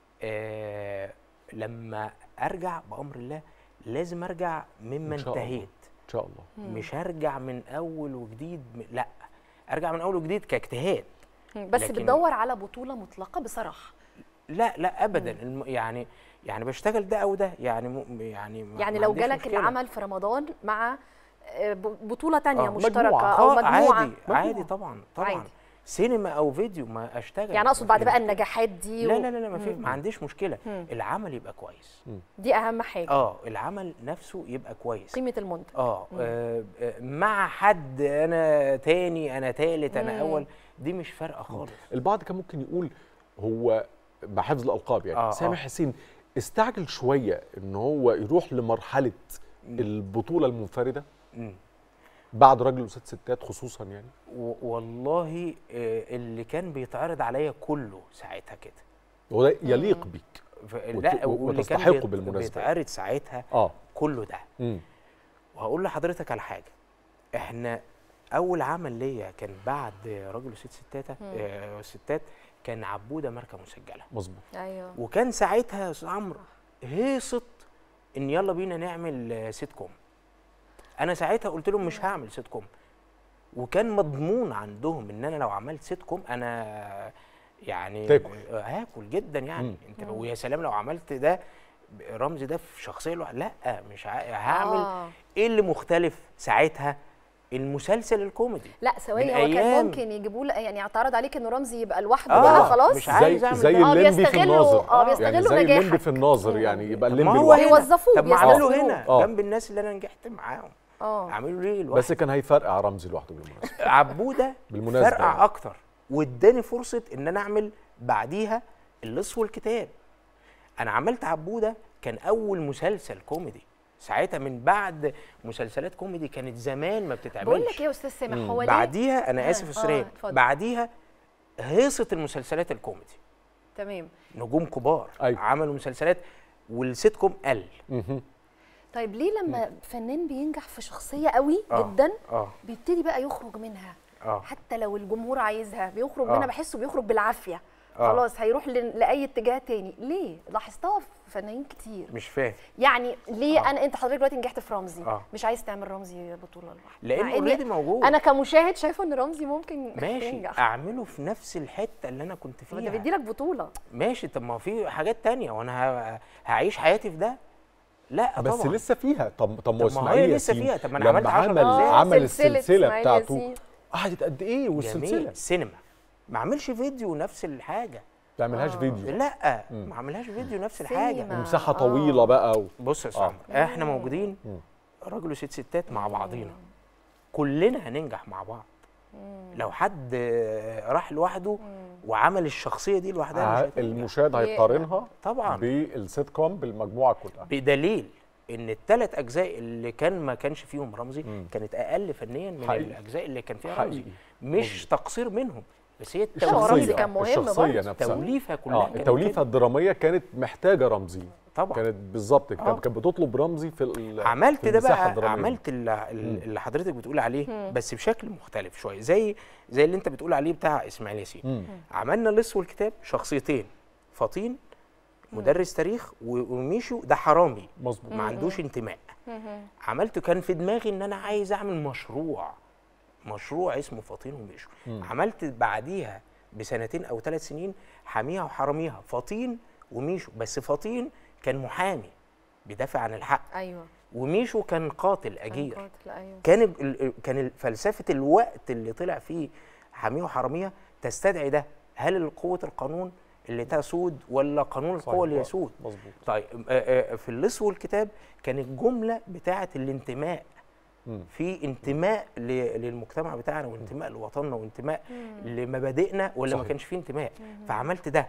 آه لما ارجع بامر الله لازم ارجع مما إن شاء الله. انتهيت ان شاء الله مش هرجع من اول وجديد م- لا ارجع من اول وجديد كاجتهاد بس لكن- بتدور على بطوله مطلقه بصراحه لا لا ابدا الم... يعني يعني بشتغل ده او ده يعني م... يعني ما يعني ما لو عنديش جالك مشكلة. العمل في رمضان مع آه، ب- بطوله تانية آه، مشتركه مجموعة. او آه، مجموعه عادي عادي طبعا طبعا عادي. سينما او فيديو ما اشتغل يعني اقصد ما بعد في بقى مشكلة. النجاحات دي لا و- لا لا, لا ما, في مم. ما عنديش مشكله مم. العمل يبقى كويس دي اهم حاجه اه العمل نفسه يبقى كويس قيمه المنتج اه مم. آه، آه، مع حد انا تاني انا تالت مم. انا اول دي مش فارقه خالص البعض كان ممكن يقول هو مع حفظ الالقاب يعني آه، سامح آه. حسين استعجل شويه ان هو يروح لمرحله البطوله المنفرده مم. بعد راجل وست ستات خصوصا يعني و- والله آه، اللي كان بيتعرض عليا كله ساعتها كده وده يليق بيك ف- وت- لا واللي كان وتستحقه بيت- بالمناسبة. بيتعرض ساعتها اه كله ده مم. وهقول لحضرتك على حاجه احنا اول عمل ليا كان بعد راجل وست ستات مم. آه ستات كان عبوده ماركه مسجله مظبوط ايوه وكان ساعتها يا استاذ عمرو هيصت ان يلا بينا نعمل آه، سيت كوم انا ساعتها قلت لهم مش هعمل سيت كوم وكان مضمون عندهم ان انا لو عملت سيت كوم انا يعني تاكل. آه، هاكل جدا يعني مم. انت ويا سلام لو عملت ده رمزي ده في شخصيه لوحده لا مش ع- هعمل آه. ايه اللي مختلف ساعتها المسلسل الكوميدي لا من ثواني هو كان أيام- ممكن يجيبوا له يعني اعترض عليك انه رمزي يبقى لوحده آه، بقى خلاص مش عايز زي أعمل زي ده. آه، الليمبي في بيستغلوا- الناظر آه، بيستغلوا يعني زي نجاحك. الليمبي في الناظر يعني يبقى طب الليمبي ما هو لوحده هنا يوظفوه، طب ما اعمله بيستثمروه. هنا آه. جنب الناس اللي انا نجحت معاهم اه اعمله ليه بس لوحدي كان هيفرقع رمزي لوحده بالمناسبه عبوده بالمناسبة فرقع يعني. اكتر واداني فرصه ان انا اعمل بعديها اللص والكتاب انا عملت عبوده كان اول مسلسل كوميدي ساعتها من بعد مسلسلات كوميدي كانت زمان ما بتتعملش بقول لك ايه يا استاذ سامح مم. هو ليه بعديها انا آه، اسف آه، السريع اتفضل. بعديها هيصه المسلسلات الكوميدي تمام نجوم كبار أيوة. عملوا مسلسلات والسيت كوم قل مهم. طيب ليه لما فنان بينجح في شخصيه قوي آه. جدا اه بيبتدي بقى يخرج منها اه حتى لو الجمهور عايزها بيخرج آه. منها بحسه بيخرج بالعافيه آه. خلاص هيروح ل- لاي اتجاه تاني ليه لاحظتها في فنانين كتير مش فاهم يعني ليه آه. انا انت حضرتك دلوقتي نجحت في رمزي آه. مش عايز تعمل رمزي بطوله لوحده لانه مع إني اوريدي موجود انا كمشاهد شايفه ان رمزي ممكن ماشي ينجح اعمله في نفس الحته اللي انا كنت ما ده فيها بيديلك بطوله ماشي طب ما في حاجات تانية وانا ه- هعيش حياتي في ده لا بس طبعا لسه فيها طب طب طب ما اسماعيل هي لسه ياسين فيها طب ما انا لما عملت 10 عمل أجزاء. عمل سلسلة السلسله إسماعيل بتاعته ياسين. قعدت قد ايه والسلسله جميل سينما ما اعملش فيديو نفس الحاجه ما تعملهاش آه. فيديو لا مم. ما اعملهاش فيديو نفس سينما. الحاجه ومساحه آه. طويله بقى و... بص يا آه. سامر احنا موجودين مم. راجل وست ستات مع بعضينا كلنا هننجح مع بعض لو حد آه، راح لوحده وعمل الشخصيه دي لوحدها مش ع- هتنجح. المشاهد هيقارنها طبعا بالسيت كوم بالمجموعه كلها بدليل ان الثلاث اجزاء اللي كان ما كانش فيهم رمزي مم. كانت اقل فنيا من حقيقي. الاجزاء اللي كان فيها حقيقي. رمزي مش تقصير منهم بس هي لا، هو رمزي التوليفه كان مهم الشخصيه برضه. نفسها توليفه كلها اه كانت التوليفه كده. الدراميه كانت محتاجه رمزي طبعا كانت بالظبط كانت آه. كانت بتطلب رمزي في ال- عملت في ده المساحة بقى الدرامية. عملت اللي, اللي حضرتك بتقول عليه بس بشكل مختلف شويه زي زي اللي انت بتقول عليه بتاع اسماعيل ياسين مم. عملنا لص والكتاب شخصيتين فطين مدرس تاريخ و- وميشو ده حرامي مظبوط ما عندوش انتماء عملته كان في دماغي ان انا عايز اعمل مشروع مشروع اسمه فطين وميشو مم. عملت بعديها بسنتين او ثلاث سنين حاميها وحراميها فطين وميشو بس فطين كان محامي بيدافع عن الحق ايوه وميشو كان قاتل كان اجير قاتل، ايوه كان ال- ال- كان ال- فلسفه الوقت اللي طلع فيه حاميه وحراميه تستدعي ده هل قوه القانون اللي تسود ولا قانون صحيح. القوه اللي يسود مظبوط طيب آه، آه، في اللص والكتاب كانت جمله بتاعه الانتماء مم. في انتماء ل- للمجتمع بتاعنا وانتماء لوطننا وانتماء لمبادئنا ولا ما صحيح. كانش فيه انتماء فعملت ده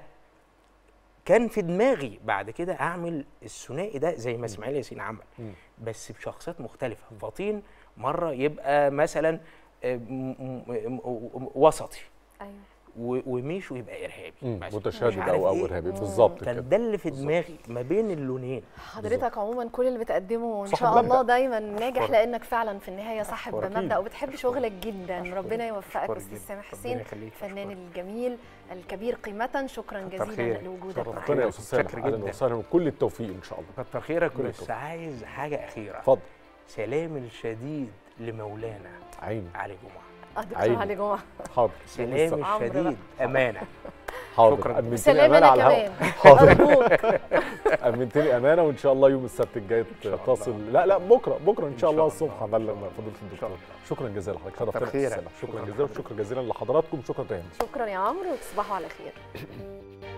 كان في دماغي بعد كده اعمل الثنائي ده زي ما اسماعيل ياسين عمل مم. بس بشخصيات مختلفه فطين مره يبقى مثلا آه، م- م- م- وسطي ايوه و- وميشو يبقى ارهابي مم، بس. متشدد مش عارف أو- أو إيه. إرهابي، بالظبط كده. كان ده اللي في دماغي ما بين اللونين حضرتك عموما كل اللي بتقدمه ان صاحب شاء الله مبدأ. دايما ناجح أشكرك. لانك فعلا في النهايه صاحب أشكرك. مبدا وبتحب شغلك جدا ربنا يوفقك أشكرك استاذ جدا. سامح ربنا حسين يخليك. الفنان الجميل الكبير قيمه شكرا كتر جزيلا خيرك. لوجودك كتر معانا ربنا يا استاذ سامح شكر اهلا جدا. وسهلا وكل التوفيق ان شاء الله كتر خيرك كل بس التوفيق. عايز حاجه اخيره اتفضل سلام الشديد لمولانا عيني علي جمعه آه، دكتور عيني. علي جمعه حاضر سلام عمرو بقى. الشديد امانه حاضر شكراً. امنتني وسلام امانه أنا على الهواء كمان. حاضر أرجوك. امنتني امانه وان شاء الله يوم السبت الجاي تصل لا لا بكره بكره ان شاء الله الصبح هبلغ فضيله الدكتور شكرا جزيلا لحضرتك شرفتنا يا خيرك. أستاذ سامح. شكرا جزيلا شكرا جزيلا لحضراتكم شكرا تاني شكرا يا عمرو وتصبحوا على خير